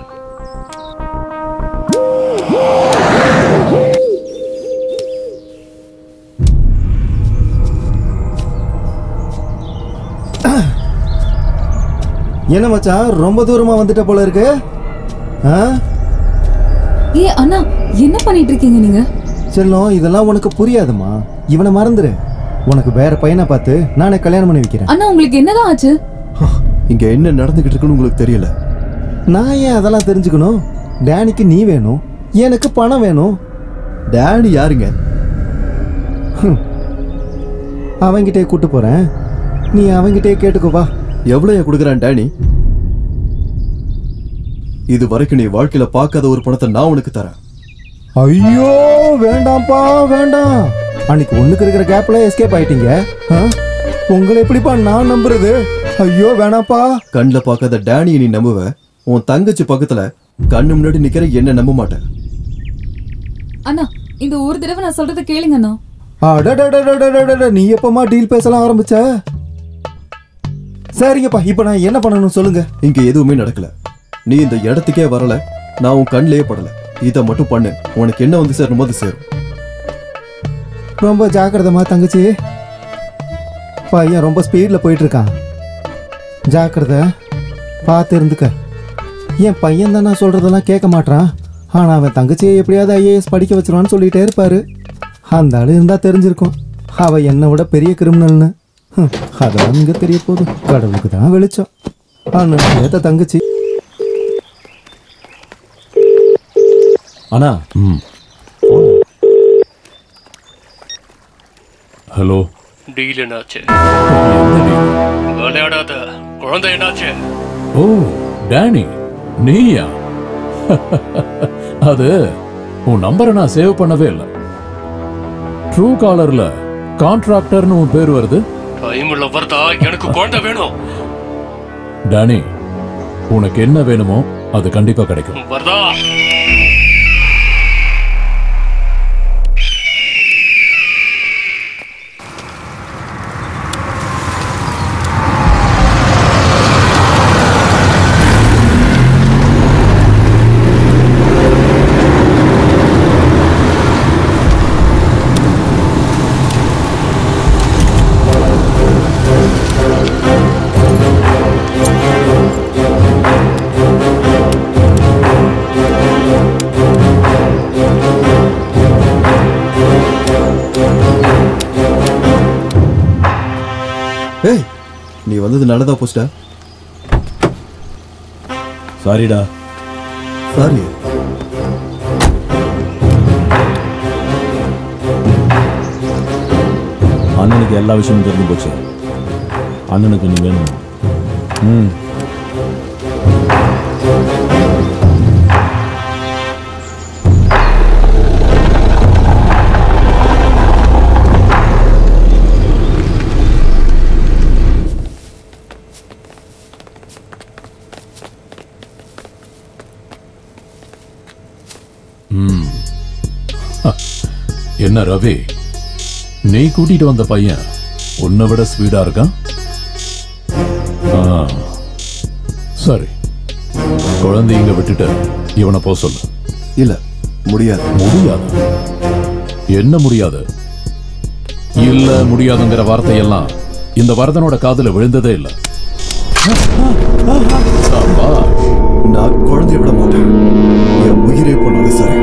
B: என்ன மச்சான் ரொம்ப தூரமா வந்துட்ட போல இருக்கு ஆ
M: ஏ அண்ணா என்ன பண்ணிட்டு இருக்கீங்க நீங்க
B: செல்லம் இதெல்லாம் உனக்கு புரியாதுமா இவனை மறந்துரு உனக்கு வேற பையனை பார்த்து நானே கல்யாணம் பண்ணி வைக்கிறேன்
M: அண்ணா உங்களுக்கு என்னதான் ஆச்சு
K: இங்க என்ன நடந்துகிட்டு இருக்குன்னு உங்களுக்கு தெரியல
B: நான் ஏன் அதெல்லாம் தெரிஞ்சுக்கணும் டேனிக்கு நீ வேணும் எனக்கு பணம் வேணும்
K: டேடி யாருங்க
B: அவங்கிட்டே கூட்டு போறேன் நீ அவங்கிட்டே கேட்டுக்கோ வா
K: எவ்வளவு கொடுக்குறான் டேனி இது வரைக்கும் நீ வாழ்க்கையில பார்க்காத ஒரு பணத்தை நான் உனக்கு தரேன்
B: ஐயோ வேண்டாம்ப்பா வேண்டாம் அன்னைக்கு ஒண்ணுக்கு இருக்கிற கேப்ல எஸ்கேப் ஆயிட்டீங்க ஆ? உங்களை எப்படிப்பா நான் நம்புறது ஐயோ வேணாம்ப்பா
K: கண்ணில் பார்க்காத டேனியை நீ நம்புவ உன் தங்கச்சி பக்கத்துல கண்ணு முன்னாடி நிக்கிற என்ன நம்ப மாட்டேன்
M: அண்ணா இந்த ஒரு தடவை நான் சொல்றதை கேளுங்க அண்ணா
B: அடடடடடடடட, நீ எப்பமா டீல் பேசலாம் ஆரம்பிச்ச சரிங்கப்பா இப்போ நான் என்ன பண்ணணும் சொல்லுங்க
K: இங்க எதுவுமே நடக்கல நீ இந்த இடத்துக்கே வரல நான் உன் கண்ணிலேயே படல இதை மட்டும் பண்ணு உனக்கு என்ன வந்து சேரணுமோ அது சேரும்
B: ரொம்ப ஜாக்கிரதமா தங்கச்சி பையன் ரொம்ப ஸ்பீட்ல போயிட்டு இருக்கான் ஜாக்கிரதை பார்த்து இருந்துக்க என் பையன் தான் நான் சொல்றதெல்லாம் கேட்க மாட்டான் ஆனா அவன் தங்கச்சியை எப்படியாவது ஐஏஎஸ் படிக்க வச்சிருவான்னு சொல்லிட்டே இருப்பாரு அந்த ஆளு இருந்தா தெரிஞ்சிருக்கும் அவ என்னை விட பெரிய கிரிமினல்னு ஹம், அதெல்லாம் இங்க தெரிய போகுது கடவுளுக்கு தான் வெளிச்சம் அண்ணன் ஏத்த தங்கச்சி
O: அண்ணா
N: ம் ஹலோ
S: டீல் என்னாச்சு விளையாடாத குழந்தை என்னாச்சு
N: ஓ டேனி நீயா அது உன் நம்பரை நான் சேவ் பண்ணவே இல்லை ட்ரூ காலர்ல கான்ட்ராக்டர்னு உன் பேர் வருது
S: டைம்ல வருதா எனக்கு குழந்தை வேணும்
N: டேனி உனக்கு என்ன வேணுமோ அது கண்டிப்பா கிடைக்கும்
S: வருதா
K: ஏய் நீ வந்தது நல்லதா போஸ்டா
O: சாரிடா
K: சாரி
O: அண்ணனுக்கு எல்லா விஷயமும் தெரிஞ்சு போச்சு அண்ணனுக்கு நீ வேணும் ம்
N: ம். ஹ, என்ன ரவி நீ கூட்டிட்டு வந்த பையன் உன்னை விட ஸ்பீடா இருக்கான் ஆ, சரி குழந்தை இங்க விட்டுட்டு இவனை போக சொல்லு
D: இல்ல முடியாது
N: முடியாது என்ன முடியாது இல்ல முடியாதுங்கிற வார்த்தையெல்லாம் இந்த வரதனோட காதுல விழுந்ததே இல்ல சபாஷ்.
D: நான் குழந்தைய விட மாட்டேன் என் உயிரே போனாலும் சரி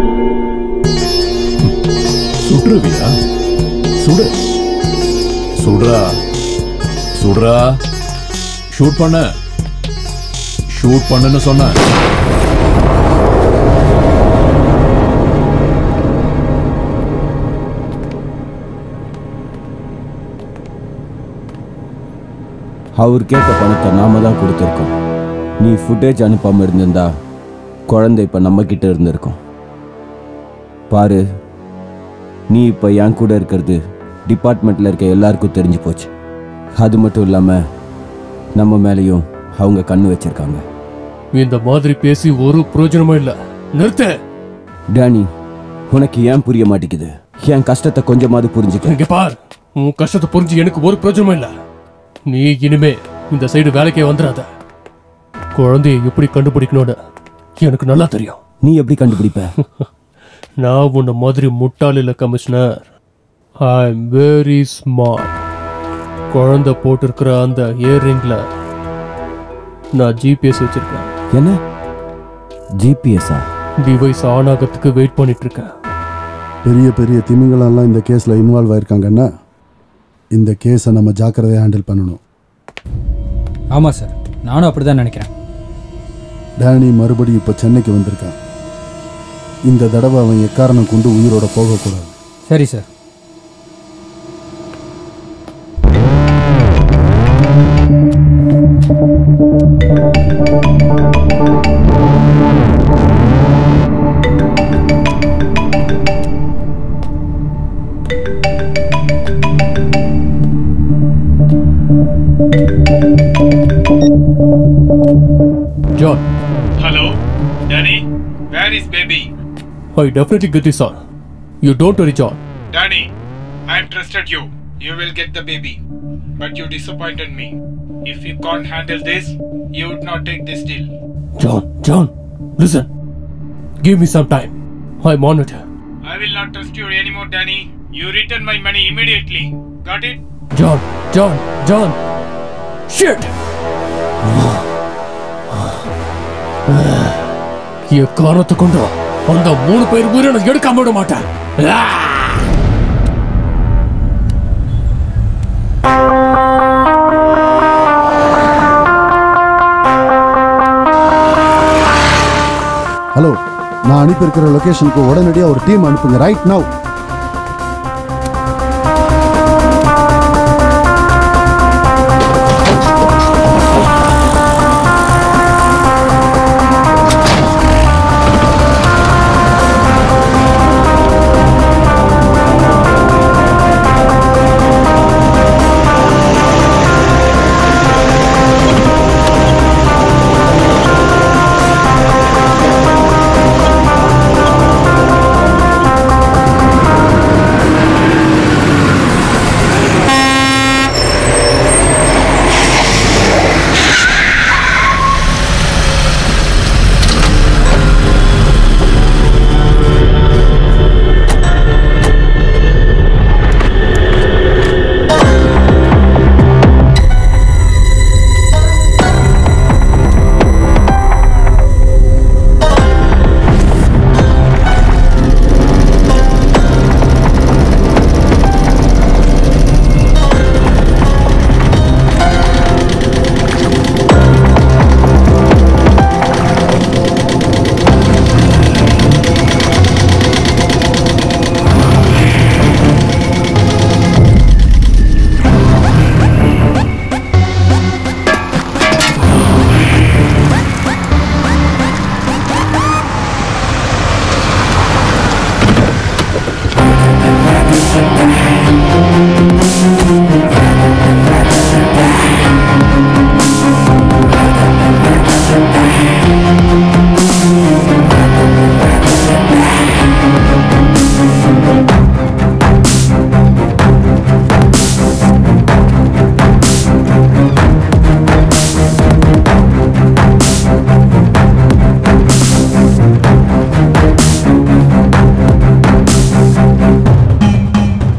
N: சுற்றுவியா சுடு சுடுறா சுடுறா ஷூட் பண்ண ஷூட் பண்ணுன்னு சொன்ன
J: அவர் கேட்ட பணத்தை நாம தான் கொடுத்துருக்கோம் நீ ஃபுட்டேஜ் அனுப்பாம இருந்திருந்தா குழந்தை இப்ப நம்ம கிட்ட இருந்திருக்கும் பாரு நீ இப்ப என் கூட இருக்கிறது டிபார்ட்மெண்ட்ல இருக்க எல்லாருக்கும் தெரிஞ்சு போச்சு அது மட்டும் இல்லாம நம்ம மேலேயும் அவங்க கண்ணு வச்சிருக்காங்க
S: இந்த மாதிரி பேசி ஒரு பிரயோஜனமும் இல்ல நிறுத்து
J: டேனி உனக்கு ஏன் புரிய மாட்டேங்குது என் கஷ்டத்தை கொஞ்சமாவது புரிஞ்சுக்க
S: இங்க பார் உன் கஷ்டத்தை புரிஞ்சு எனக்கு ஒரு பிரயோஜனமும் இல்ல நீ இனிமே இந்த சைடு வேலைக்கே வந்துடாத குழந்தையை எப்படி கண்டுபிடிக்கணும்னு எனக்கு நல்லா தெரியும்
J: நீ எப்படி கண்டுபிடிப்ப
S: நான் உன்ன மாதிரி முட்டாள் இல்ல commissioner I am very smart குழந்தை போட்டிருக்கிற அந்த இயர்ரிங்ல நான் ஜிபிஎஸ் வச்சிருக்கேன்
J: என்ன ஜிபிஎஸ்ஸா
S: டிவைஸ் ஆன் ஆகிறதுக்கு வெயிட் பண்ணிட்டு இருக்கேன்
H: பெரிய பெரிய திமிங்கலம்லாம் இந்த கேஸில் இன்வால்வ் ஆயிருக்காங்கன்னா இந்த கேஸை நம்ம ஜாக்கிரதையாக ஹேண்டில் பண்ணணும்
T: ஆமாம் சார் நானும் அப்படி தான் நினைக்கிறேன்
H: டேனி மறுபடியும் இப்போ சென்னைக்கு வந்திருக்கான் இந்த தடவை அவன் எக்காரணம் கொண்டு உயிரோட போகக்கூடாது
T: சரி sir
S: John,
E: Hello, Danny. Where is baby?
S: I definitely get this on. You don't worry, John.
E: Danny, I trusted you. You will get the baby. But you disappointed me. If you can't handle this, you would not take this deal.
S: John, John, listen. Give me some time. I'm on it.
E: I will not trust you anymore, Danny. You return my money immediately. Got it?
S: John, John, John. Shit! எக்காரணத்தை கொண்டு அந்த மூணு பேர் உயிரை நான் எடுக்காம விட மாட்டேன் ஆ!
H: ஹலோ நான் அனுப்பியிருக்கிற லொகேஷனுக்கு உடனடியாக ஒரு டீம் அனுப்புங்க ரைட் நவ்
S: ஆ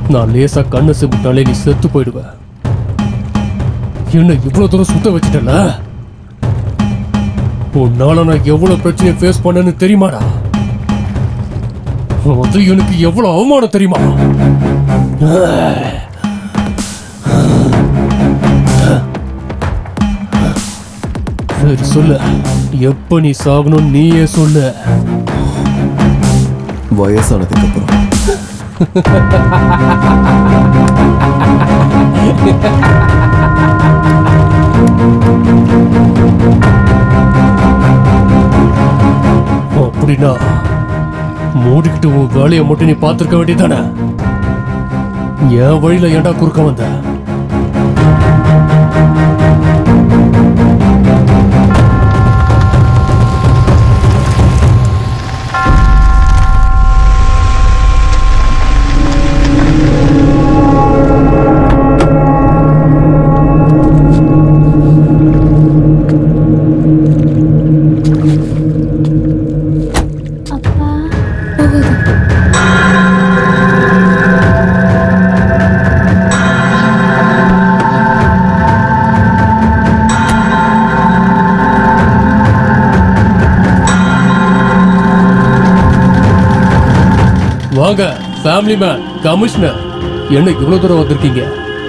S: நான் லேசா கண்ணை சிமிட்டாலே நீ செத்து போயிடுவ என்ன இவ்வளவு தூரம் சுத்த வச்சிட்டல உன்னால நான் எவ்வளவு பிரச்சனையை ஃபேஸ் பண்ணேன்னு தெரியுமாடா அது எனக்கு எவ்வளவு அவமானம் தெரியுமா சரி சொல்லு எப்ப நீ சாகணும் நீயே சொல்லு
K: வயசானதுக்கு அப்புறம்
S: அப்படின்னா மூடிக்கிட்டு உன் வேலையை மட்டும் நீ பார்த்துருக்க வேண்டியதானே என் வழியில ஏன்டா குறுக்க வந்த வாங்க ஃபேமிலி மேன் கமிஷனர் என்ன இவ்வளவு தூரம் வந்திருக்கீங்க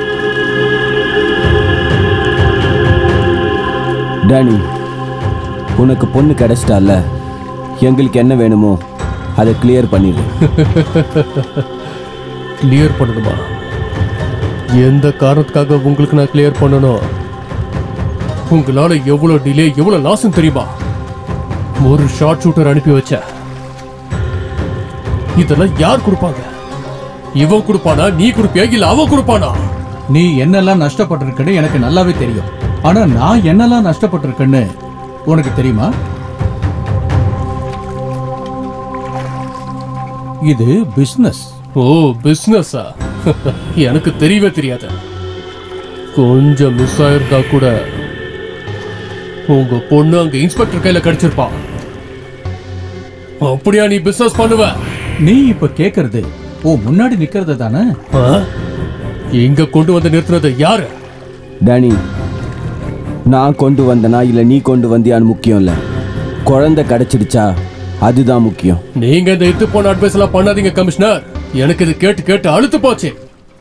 J: டேனி உனக்கு பொண்ணு கிடைச்சிட்டால எங்களுக்கு என்ன வேணுமோ அதை கிளியர் பண்ணிடு
S: கிளியர் பண்ணணுமா எந்த காரணத்துக்காக உங்களுக்கு நான் கிளியர் பண்ணணும் உங்களால எவ்வளவு டிலே எவ்வளவு லாஸ்ன்னு தெரியுமா ஒரு ஷார்ட் ஷூட்டர் அனுப்பி வச்ச இதெல்லாம் யார் கொடுப்பாங்க இவன் கொடுப்பானா நீ கொடுப்பியா இல்ல அவன் கொடுப்பானா
F: நீ என்னெல்லாம் நஷ்டப்பட்டிருக்கன்னு எனக்கு நல்லாவே தெரியும் ஆனா நான் என்னெல்லாம் நஷ்டப்பட்டிருக்கேன்னு உனக்கு தெரியுமா இது பிசினஸ்
S: ஓ பிசினஸா எனக்கு தெரியவே தெரியாது கொஞ்சம் மிஸ் ஆயிருந்தா கூட உங்க பொண்ணு அங்க இன்ஸ்பெக்டர் கையில கிடைச்சிருப்பா அப்படியா நீ பிசினஸ் பண்ணுவ
F: நீ இப்ப கேக்குறது ஓ முன்னாடி நிக்கிறது தானே
S: இங்க கொண்டு வந்து நிறுத்துறது யாரு
J: டேனி நான் கொண்டு வந்தனா இல்லை நீ கொண்டு வந்தியான்னு முக்கியம் இல்லை குழந்தை கிடைச்சிடுச்சா அதுதான் முக்கியம்
S: நீங்க இந்த இத்து போன அட்வைஸ் எல்லாம் பண்ணாதீங்க கமிஷனர் எனக்கு இது கேட்டு கேட்டு அழுத்து போச்சு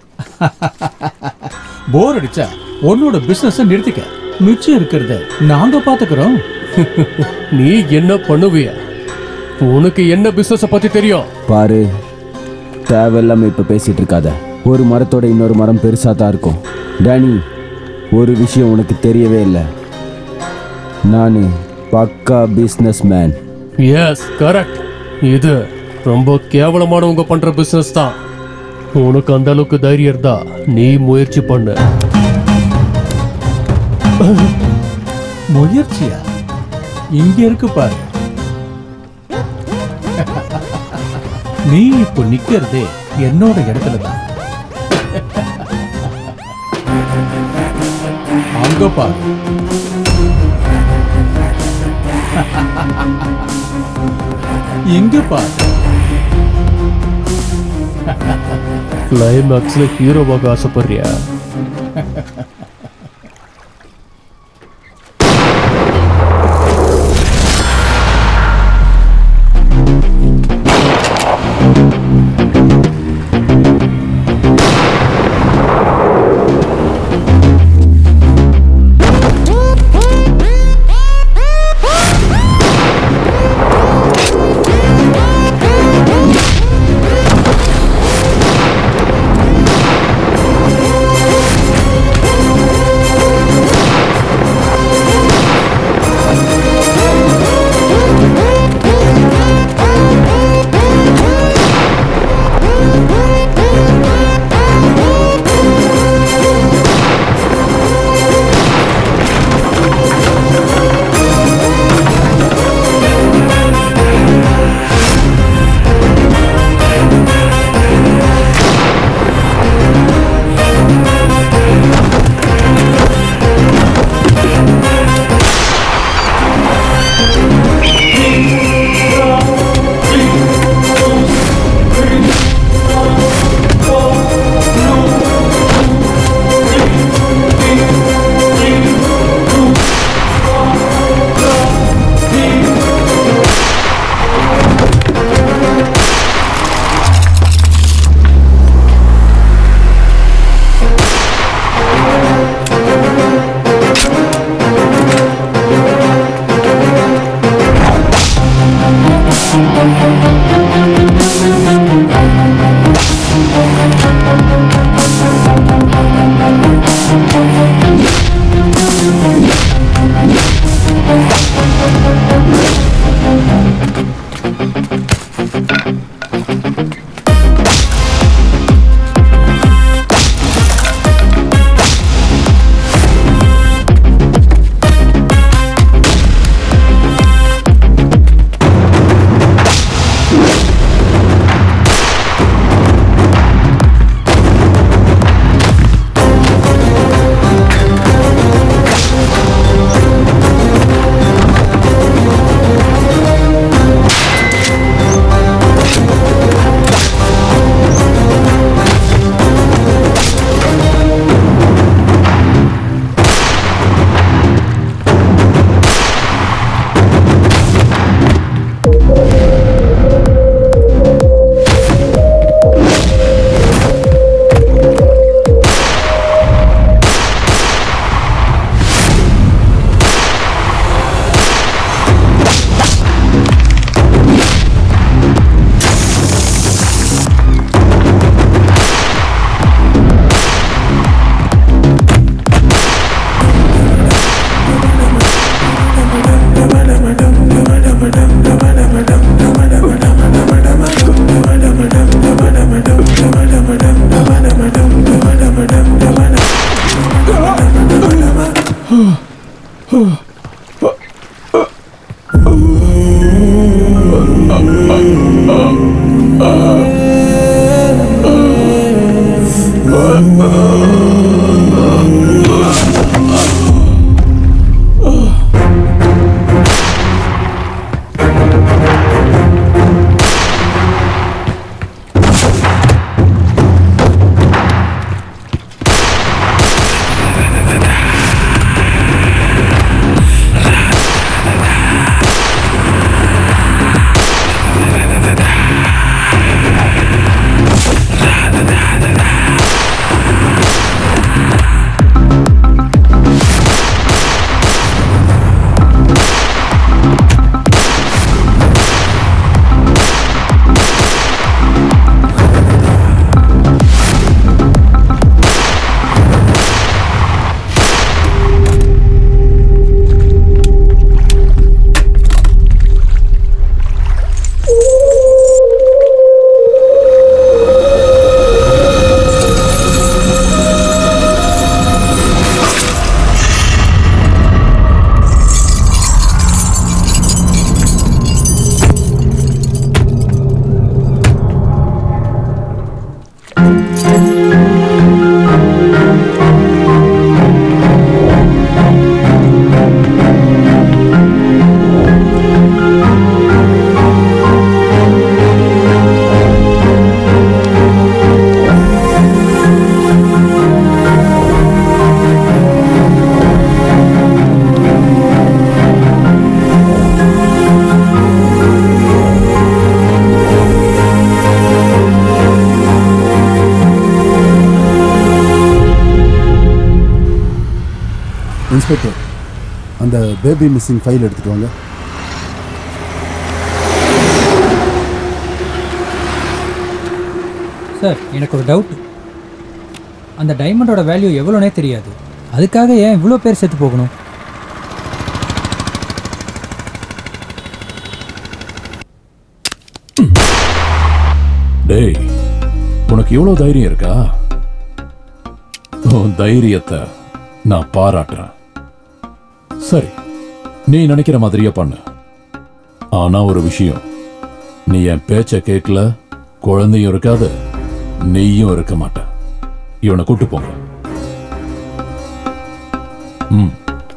F: போர் அடிச்சா உன்னோட பிசினஸ் நிறுத்திக்க மிச்சம் இருக்கிறத நாங்க பாத்துக்கிறோம்
S: நீ என்ன பண்ணுவிய உனக்கு என்ன பிசினஸ் பத்தி தெரியும்
J: பாரு தேவையில்லாம இப்ப பேசிட்டு இருக்காத ஒரு மரத்தோட இன்னொரு மரம் பெருசா தான் இருக்கும் டேனி ஒரு விஷயம் உனக்கு தெரியவே இல்லை நான் பக்கா பிஸ்னஸ் மேன்
S: எஸ் கரெக்ட் இது ரொம்ப கேவலமானவங்க பண்ற பிசினஸ் தான் உனக்கு அந்த அளவுக்கு தைரியம் இருந்தா நீ முயற்சி பண்ணு
F: முயற்சியா இங்க இருக்கு பாரு நீ இப்போ நிக்கிறதே என்னோட இடத்துல தான் அங்க பாரு இங்க பாரு
S: கிளைமேக்ஸ்ல ஹீரோவாக ஆசைப்படுறியா
U: ஆ
H: இன்ஸ்பெக்டர் அந்த பேபி மிஸ்ஸிங் ஃபைல் எடுத்துட்டு வாங்க
T: சார் எனக்கு ஒரு டவுட் அந்த டைமண்டோட வேல்யூ எவ்வளோனே தெரியாது அதுக்காக ஏன் இவ்வளோ பேர் செத்து போகணும்
N: டேய் உனக்கு இவ்வளவு தைரியம் இருக்கா உன் தைரியத்தை நான் பாராட்டுறேன் சரி நீ நினைக்கிற மாதிரியே பண்ணு ஆனா ஒரு விஷயம் நீ என் பேச்ச கேட்கல குழந்தையும் இருக்காது நீயும் இருக்க மாட்ட இவனை கூட்டு போங்க ம்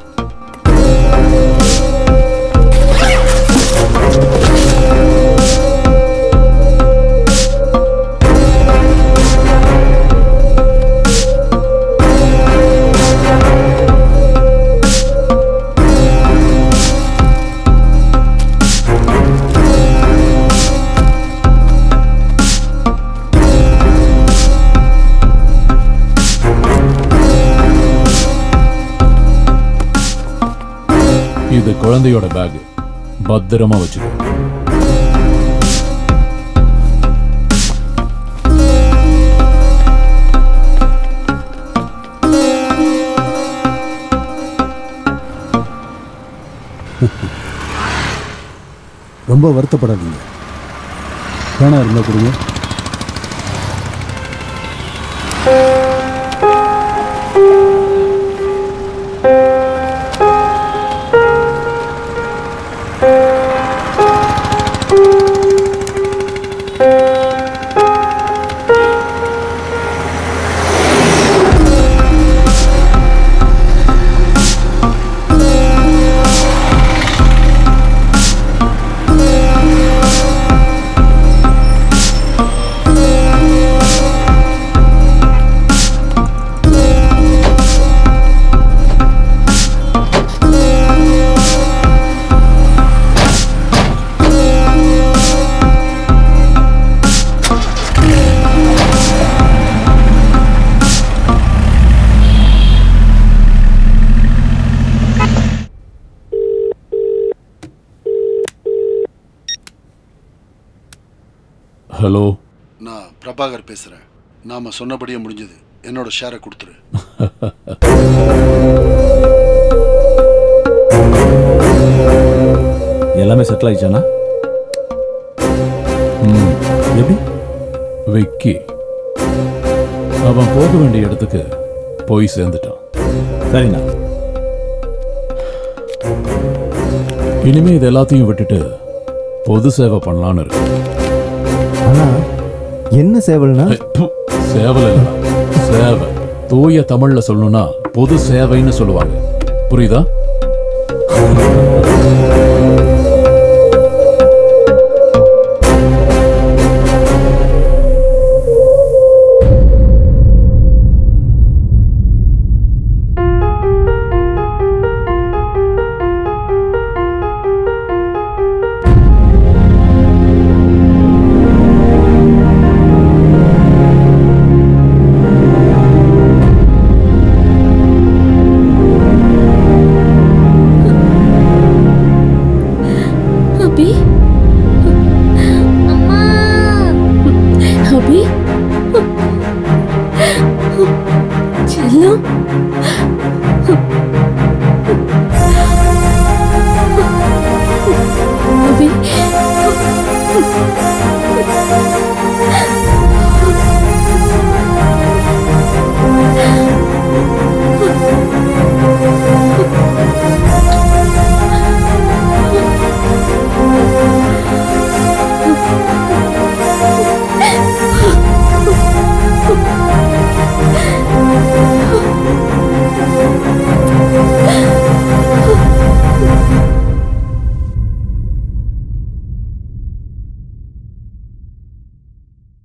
N: இது குழந்தையோட பேக் பத்திரமா வச்சுக்கோ
H: ரொம்ப வருத்தப்படாதீங்க பேனா இருந்தால் கொடுங்க
N: ஹலோ
D: நான் பிரபாகர் பேசுகிறேன் நாம் சொன்னபடியே முடிஞ்சது என்னோட ஷேரை கொடுத்துரு
C: எல்லாமே செட்டில் ஆயிடுச்சானா
N: ம், எப்படி விக்கி அவன் போக வேண்டிய இடத்துக்கு போய் சேர்ந்துட்டான்
C: சரிண்ணா
N: இனிமே இது எல்லாத்தையும் விட்டுட்டு பொது சேவை பண்ணலான்னு இருக்கு
B: ஆனா என்ன சேவல்னா
N: ப்பு, சேவல் இல்லடா சேவை தூய தமிழ்ல சொல்லணும்னா பொது சேவைன்னு சொல்லுவாங்க புரியுதா
I: அபி அம்மா அபி செல்லம் அபி